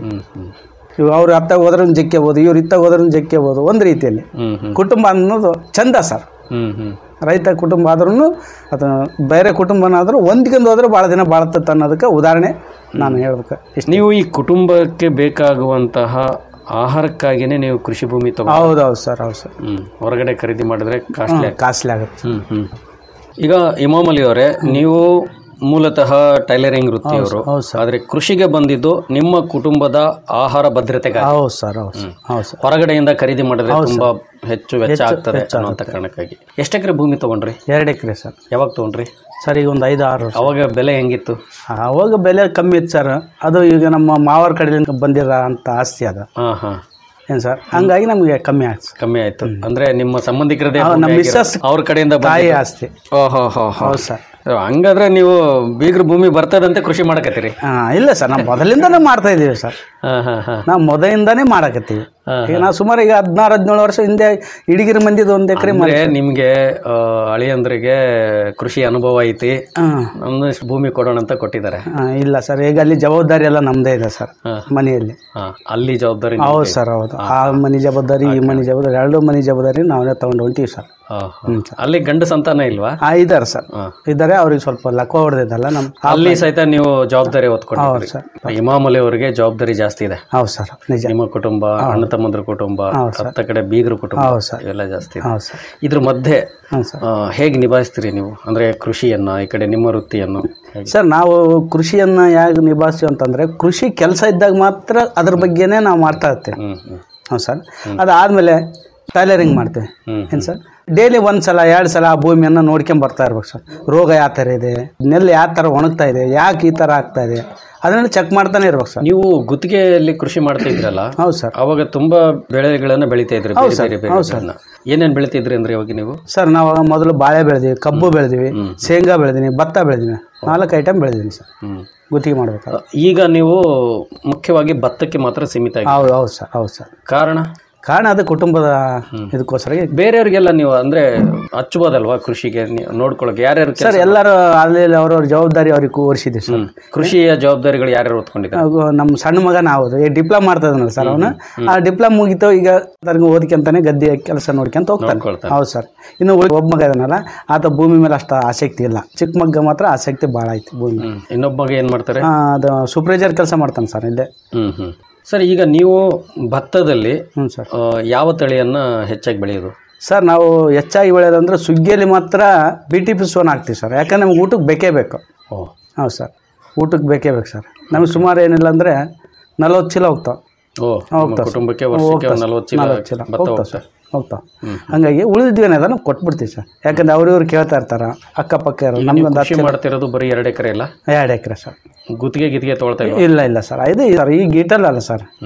ಇವ್ ಅವ್ರು ಅತ್ತಾಗ ಹೋದ್ರೂ ಜಕ್ಕೆಬೋದು ಇವ್ರು ಇತ್ತಾಗ ಹೋದ್ರೂ ಜಕ್ಕೆಬೋದು ಒಂದು ರೀತಿಯಲ್ಲಿ ಹ್ಮ್ ಹ್ಮ್ ಕುಟುಂಬ ಅನ್ನೋದು ಚಂದ ಸರ್ ಹ್ಮ್ ಹ್ಮ್ ರೈತ ಕುಟುಂಬ ಆದ್ರೂ ಅದು ಬೇರೆ ಕುಟುಂಬನಾದರೂ ಹೊಂದ್ಕೊಂಡು ಹೋದ್ರೆ ಭಾಳ ದಿನ ಬಾಳತ್ತತ್ತ ಅನ್ನೋದಕ್ಕೆ ಉದಾಹರಣೆ ನಾನು ಹೇಳ್ಬೇಕು ಇಷ್ಟು ನೀವು ಈ ಕುಟುಂಬಕ್ಕೆ ಬೇಕಾಗುವಂತಹ ಆಹಾರಕ್ಕಾಗಿನೇ ನೀವು ಕೃಷಿ ಭೂಮಿ ತಗೋ ಹೌದೌದು ಸರ್ ಹೌದು ಸರ್ ಹ್ಮ್ ಹೊರಗಡೆ ಖರೀದಿ ಮಾಡಿದ್ರೆ ಕಾಸ್ಟ್ಲಿ ಕಾಸ್ಟ್ಲಿ ಆಗುತ್ತೆ ಹ್ಮ್ ಹ್ಮ್ ಈಗ ಇಮಾಮ್ ಅಲಿ ಅವರೇ ನೀವು ಮೂಲತಃ ಟೈಲರಿಂಗ್ ವೃತ್ತಿಯವರು ಆದ್ರೆ ಕೃಷಿಗೆ ಬಂದಿದ್ದು ನಿಮ್ಮ ಕುಟುಂಬದ ಆಹಾರ ಭದ್ರತೆಗಾಗಿ ಹೌದು ಸರ್ ಹೌದು ಸರ್ ಹೌದು ಸರ್ ಹೊರಗಡೆಯಿಂದ ಖರೀದಿ ಮಾಡಿದ್ರೆ ಹೌದು ತುಂಬಾ ಹೆಚ್ಚು ವೆಚ್ಚ ಹೆಚ್ಚು- ಆಗ್ತದೆ ವೆಚ್ಚ ಅನ್ನುವಂಥ ಕಾರಣಕ್ಕಾಗಿ ಎಷ್ಟು ಎಕರೆ ಭೂಮಿ ತಗೊಂಡ್ರಿ ಎರಡು ಎಕರೆ ಸರ್ ಯಾವಾಗ ತಗೊಂಡ್ರಿ ಸರ್ ಈಗ ಒಂದು ಐದು ಆರು ವರ್ಷ ಅವಾಗ ಬೆಲೆ ಹೆಂಗಿತ್ತು ಅವಾಗ ಬೆಲೆ ಕಮ್ಮಿ ಇತ್ತು ಸರ್ ಅದು ಈಗ ನಮ್ಮ ಮಾವರ ಕಡೆಯಿಂದ ಬಂದಿರೋ ಅಂತ ಆಸ್ತಿ ಅದು ಹಾ ಹಾ ಏನು ಸರ್ ಹಂಗಾಗಿ ನಮಗೆ ಕಮ್ಮಿ ಆಯ್ತು ಕಮ್ಮಿ ಆಯ್ತು ಅಂದ್ರೆ ನಿಮ್ಮ ಸಂಬಂಧಿಕರದೇ ಹೌದು, ನಮ್ಮ ಭೂಮಿ ಆಗಿರೋ- ಮಿಸ್ಸಸ್ ಅವ್ರ ಕಡೆಯಿಂದ ತಾಯಿ ಬಂದಿದ್ದು. ಆಸ್ತಿ ಓಹೋ ಹೋ ಹೋ ಹೌದು ಸರ್ ಹಂಗಾದ್ರೆ ನೀವು ಬೀಗ್ರ ಭೂಮಿ ಬರ್ತದಂತೆ ಕೃಷಿ ಮಾಡಕತ್ತೀರಿ ಹಾಂ ಇಲ್ಲ ಸರ್ ನಾವು ಮೊದಲಿಂದನೇ ಮಾಡ್ತಾ ಇದ್ದೀವಿ ಸರ್ ಹಾ ಹಾ ಹಾ ನಾವು ಮೊದಲಿಂದಾನೇ ಮಾಡಕತ್ತೀವಿ ಈಗ ನಾವು ಸುಮಾರು ಈಗ ಹದಿನಾರು ಹದಿನೇಳು ವರ್ಷ ಹಿಂದೆ ಇಡಗಿರಿ ಮಂದಿದು ಒಂದು ಎಕರೆ ಅಂದ್ರೆ ನಿಮ್ಗೆ ಆ, ಅಳಿಯಂದ್ರಿಗೆ ಕೃಷಿ ಅನುಭವ ಐತಿ ನಮ್ದಷ್ಟು ಭೂಮಿ ಕೊಡೋಣ ಅಂತ ಕೊಟ್ಟಿದ್ದಾರೆ ಇಲ್ಲ ಸರ್ ಈಗ ಅಲ್ಲಿ ಜವಾಬ್ದಾರಿ ಎಲ್ಲ ನಮ್ಮದೇ ಇದೆ ಸರ್ ಮನೆಯಲ್ಲಿ ಹಾ, ಅಲ್ಲಿ ಜವಾಬ್ದಾರಿ ಹೌದು ಸರ್ ಹೌದು ಆ ಮನೆ ಜವಾಬ್ದಾರಿ ಈ ಮನೆ ಜವಾಬ್ದಾರಿ ಎರಡು ಮನೆ ಜವಾಬ್ದಾರಿ ನಾವೇ ತಗೊಂಡು ಹೊಂಟೀವಿ ಸರ್ ಹ್ಮ್ ಸರ್ ಅಲ್ಲಿ ಗಂಡು ಸಂತಾನ ಇಲ್ವಾ ಆ, ಇದ್ದಾರೆ ಸರ್ ಇದ್ದಾರೆ ಅವ್ರಿಗೆ ಸ್ವಲ್ಪ ಲಕ್ವ ಹೊಡೆದಿದ್ದಲ್ಲ ನಮ್ಮ ಅಲ್ಲಿ ಸಹಿತ ನೀವು ಜವಾಬ್ದಾರಿ ಹೌದು ಹೊತ್ಕೊಂಡಿದ್ದೀರಿ ಸರ್ ಇಮಾಮ್ ಅಲಿ ಅವರಿಗೆ ಜವಾಬ್ದಾರಿ ಜಾಸ್ತಿ ಇದೆ ಹೌದು ಸರ್ ನಿಜ ನಿಮ್ಮ ಕುಟುಂಬ ಅಣ್ಣ ತಮ್ಮಂದ್ರ ಕುಟುಂಬ ಹೌದು ಸರ್. ಹತ್ತ ಕಡೆ ಬೀಗ್ರ ಕುಟುಂಬ ಹೌದು ಸರ್. ಇವೆಲ್ಲ ಜಾಸ್ತಿ ಇದೆ. ಹೌದು ಸರ್ ಇದ್ರ ಮಧ್ಯೆ ಹ್ಞೂ ಸರ್ ಆ, ಹೇಗೆ ನಿಭಾಯಿಸ್ತೀರಿ ನೀವು ಅಂದ್ರೆ ಕೃಷಿಯನ್ನ ಈ ಕಡೆ ನಿಮ್ಮ ವೃತ್ತಿಯನ್ನು ಹೇಗೆ? ಸರ್ ನಾವು ಕೃಷಿಯನ್ನು ಹೇಗೆ ನಿಭಾಯಿಸ್ತೀವಿ ಅಂತಂದರೆ ಕೃಷಿ ಕೆಲಸ ಇದ್ದಾಗ ಮಾತ್ರ ಅದ್ರ ಬಗ್ಗೆನೇ ನಾವು ಮಾಡ್ತಾ ಇರ್ತೀವಿ ಹ್ಮ್ ಹ್ಮ್ ಹ್ಞೂ ಸರ್ ಅದಾದಮೇಲೆ ಟೈಲರಿಂಗ್ ಮಾಡ್ತೀವಿ ಏನು ಸರ್ ಡೈಲಿ ಒಂದು ಸಲ ಎರಡು ಸಲ ಆ ಭೂಮಿಯನ್ನು ನೋಡ್ಕೊಂಡ್ ಬರ್ತಾ ಇರ್ಬೇಕು ಸರ್ ರೋಗ ಯಾವ ಥರ ಇದೆ ನೆಲ್ಲು ಯಾವ ಥರ ಒಣಗ್ತಾ ಇದೆ ಯಾಕೆ ಈ ಥರ ಆಗ್ತಾ ಇದೆ ಅದನ್ನೆಲ್ಲ ಚೆಕ್ ಮಾಡ್ತಾನೆ ಇರ್ಬೇಕು ಸರ್ ನೀವು ಗುತ್ತಿಗೆಯಲ್ಲಿ ಕೃಷಿ ಮಾಡ್ತಾ ಇದ್ರಲ್ಲ ಹೌದು ಸರ್ ಅವಾಗ ತುಂಬಾ ಬೆಳೆಗಳನ್ನ ಬೆಳಿತಾ ಇದ್ರಿ ಹೌದು ಬೇರೆ ಸರ್, ಬೇರೆ ಹೌದು ಸರ್. ಬೆಳೆಗಳನ್ನ ಏನೇನ್ ಬೆಳಿತಿದ್ರಿ ಅಂದ್ರೆ ಇವಾಗ ನೀವು ಸರ್ ನಾವು ಮೊದಲು ಬಾಳೆ ಬೆಳೆದಿವಿ ಕಬ್ಬು ಬೆಳೆದಿವಿ ಶೇಂಗಾ ಬೆಳೆದೀನಿ ಭತ್ತ ಬೆಳೆದೀನಿ ನಾಲ್ಕು ಐಟಮ್ ಬೆಳೆದೀನಿ ಸರ್ ಹ್ಮ್ ಗುತ್ತಿಗೆ ಮಾಡ್ಬೇಕು ಈಗ ನೀವು ಮುಖ್ಯವಾಗಿ ಭತ್ತಕ್ಕೆ ಮಾತ್ರ ಸೀಮಿತ ಆಗಿ ಹೌದು ಹೌದು ಸರ್ ಹೌದು ಸರ್ ಕಾರಣ ಕಾರಣ ಅದು ಕುಟುಂಬದ ಇದಕ್ಕೋಸ್ಕರ ಬೇರೆಯವ್ರಿಗೆಲ್ಲ ನೀವು ಅಂದ್ರೆ ಹಚ್ಚಬೋದಲ್ವಾ ಕೃಷಿಗೆ ನೀವು ನೋಡ್ಕೊಳಕ್ ಯಾರ್ಯಾರು ಕೆಲ್ಸ ಸರ್ ಎಲ್ಲರೂ ಅಲ್ಲಿ ಅವ್ರವ್ರ ಜವಾಬ್ದಾರಿ ಅವ್ರಿಗೆ ಕೂರಿಸಿದ್ದೀವಿ ಸರ್ ಕೃಷಿಯ ಜವಾಬ್ದಾರಿಗಳು ಯಾರ್ಯಾರು ಹೊತ್ಕೊಂಡಿದ್ದಾರೆ ಹಾಗೂ ನಮ್ಮ ಸಣ್ಣ ಮಗ ನಾವು ಈಗ ಡಿಪ್ಲೊಮಾ ಮಾಡ್ತಾ ಇದ್ದಾನಲ್ಲ ಸರ್ ಅವನು ಆ ಡಿಪ್ಲೊಮಾ ಮುಗಿತು ಈಗ ತನಗೆ ಓದ್ಕೊಂತಾನೆ ಗದ್ದೆ ಕೆಲಸ ನೋಡ್ಕೊಂತ ಹೋಗ್ತಾನೆ ನೋಡ್ಕೊಳ್ತಾನೆ. ಹೌದು ಸರ್ ಇನ್ನು ಉಳ್ದ ಒಬ್ಬ ಮಗ ಇದಾನಲ್ಲ ಆತ ಭೂಮಿ ಮೇಲೆ ಅಷ್ಟು ಆಸಕ್ತಿ ಇಲ್ಲ ಚಿಕ್ಕ ಮಗ ಮಾತ್ರ ಆಸಕ್ತಿ ಭಾಳ ಐತಿ ಭೂಮಿ ಹ್ಮ್. ಇನ್ನೊಬ್ಬ ಮಗ ಏನ್ ಮಾಡ್ತಾರೆ ಆ, ಅದು ಸೂಪರ್ವೈಸರ್ ಕೆಲಸ ಮಾಡ್ತಾನೆ ಸರ್ ಇಲ್ಲೇ ಹ್ಮ್ ಹ್ಮ್ ಸರ್ ಈಗ ನೀವು ಭತ್ತದಲ್ಲಿ ಹ್ಞೂ ಸರ್ ಆ, ಯಾವ ತಳಿಯನ್ನ ಹೆಚ್ಚಾಗಿ ಬೆಳೆಯೋದು ಸರ್ ನಾವು ಹೆಚ್ಚಾಗಿ ಬೆಳೆಯೋದಂದ್ರೆ ಸುಗ್ಗಿಯಲ್ಲಿ ಮಾತ್ರ ಬಿ ಟಿ ಪಿ ಸೋನ್ ಹಾಕ್ತೀವಿ ಸರ್ ಯಾಕಂದ್ರೆ ನಮ್ಗೆ ಊಟಕ್ಕೆ ಬೇಕೇ ಬೇಕು ಓ ಹೌದು ಸರ್ ಊಟಕ್ಕೆ ಬೇಕೇ ಬೇಕು ಸರ್ ನಮಗೆ ಸುಮಾರು ಏನಿಲ್ಲ ಅಂದರೆ ನಲ್ವತ್ತು ಚೀಲ ಹೋಗ್ತಾವೆ ಓ ನಿಮ್ಮ ಕುಟುಂಬಕ್ಕೆ ವರ್ಷಕ್ಕೆ ಒಂದು ನಲವತ್ತು ಚೀಲ ಭತ್ತ ಹೋಗ್ತಾವೆ ಹೋಗ್ತದೆ ಸರ್ ಹೋಗ್ತಾವೆ ಹಂಗಾಗಿ ಉಳಿದಿದ್ವಿ ಅನ್ನೋದ ನಾವು ಕೊಟ್ಬಿಡ್ತೀವಿ ಸರ್ ಯಾಕಂದ್ರೆ ಅವ್ರು ಇವ್ರು ಕೇಳ್ತಾ ಇರ್ತಾರ ಅಕ್ಕಪಕ್ಕ ಇರೋ ಈಗ ನೀವು ನಮ್ಗೊಂದು ಕೃಷಿ ಹತ್ತು ಮಾಡ್ತಿರೋದು ಬರೀ ಎರಡು ಎಕರೆ ಇಲ್ಲ ಎರಡು ಎಕರೆ ಸರ್ ಗುತ್ತಿಗೆ ಗಿತ್ತಿಗೆ ತೊಗೊಳ್ತಾ ಇಲ್ಲ ಇಲ್ಲ ಇಲ್ಲ ಸರ್ ಇದು ಸರ್ ಈ ಗೀಟಲ್ ಅಲ್ಲ ಸರ್ ಹ್ಮ್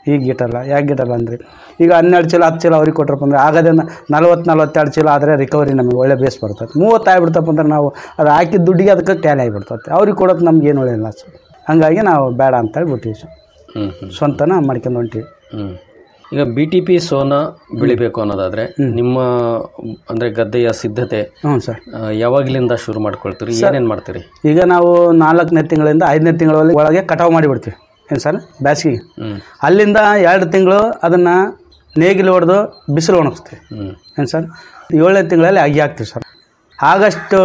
ಈಗ ಗಿಟ್ಟಲ್ಲ ಯಾಕೆ ಗಿಟ್ಟಲ್ಲ ಅಂದರೆ ಈಗ ಹನ್ನೆರಡು ಚೀಲ ಹತ್ತು ಚೀಲ ಅವ್ರಿಗೆ ಕೊಟ್ರಪ್ಪ ಅಂದರೆ ಆಗದೇ ನಲ್ವತ್ತು ನಲ್ವತ್ತೆರಡು ಚೀಲ ಆದರೆ ರಿಕವರಿ ನಮಗೆ ಒಳ್ಳೆ ಬೇಸ್ ಬರ್ತದೆ ಮೂವತ್ತು ಆಗ್ಬಿಡ್ತಪ್ಪ ಅಂದ್ರೆ ನಾವು ಅದು ಹಾಕಿದ ದುಡ್ಡಿಗೆ ಅದಕ್ಕೆ ಟ್ಯಾಲಿ ಆಗಿಬಿಡ್ತದೆ ಅವ್ರಿಗೆ ಕೊಡೋದು ನಮ್ಗೆ ಏನು ಒಳ್ಳೆಯಲ್ಲ ಸರ್ ಹಂಗಾಗಿ ನಾವು ಬೇಡ ಅಂತೇಳಿ ಬಿಟ್ಟಿವಿ ಸರ್ ಹ್ಮ್ ಹ್ಮ್ ಸ್ವಂತನ ಮಾಡ್ಕೊಂಡು ಹೊಂಟೀವಿ ಹ್ಮ್ ಈಗ ಬಿ ಟಿ ಪಿ ಸೋನಾ ಬೆಳಿಬೇಕು ಅನ್ನೋದಾದ್ರೆ ನಿಮ್ಮ ಅಂದ್ರೆ ಗದ್ದೆಯ ಸಿದ್ಧತೆ ಹ್ಞೂ ಸರ್ ಆ, ಯಾವಾಗ್ಲಿಂದ ಶುರು ಮಾಡ್ಕೊಳ್ತೀರಿ ಸರ್- ಏನೇನ್ ಮಾಡ್ತೀರಿ ಈಗ ನಾವು ನಾಲ್ಕನೇ ತಿಂಗಳಿಂದ ಐದನೇ ತಿಂಗಳಲ್ಲಿ ಒಳಗೆ ಕಟಾವು ಮಾಡಿಬಿಡ್ತೀವಿ ಏನು ಸರ್ ಬೇಸಿಗೆ ಹ್ಮ್ ಅಲ್ಲಿಂದ ಎರಡು ತಿಂಗಳು ಅದನ್ನು ನೇಗಿಲು ಹೊಡೆದು ಬಿಸಿಲು ಒಣಗಿಸ್ತೀವಿ ಹ್ಮ್ ಏನು ಸರ್ ಏಳನೇ ತಿಂಗಳಲ್ಲಿ ಅಗಿ ಹಾಕ್ತೀವಿ ಸರ್ ಆಗಸ್ಟ್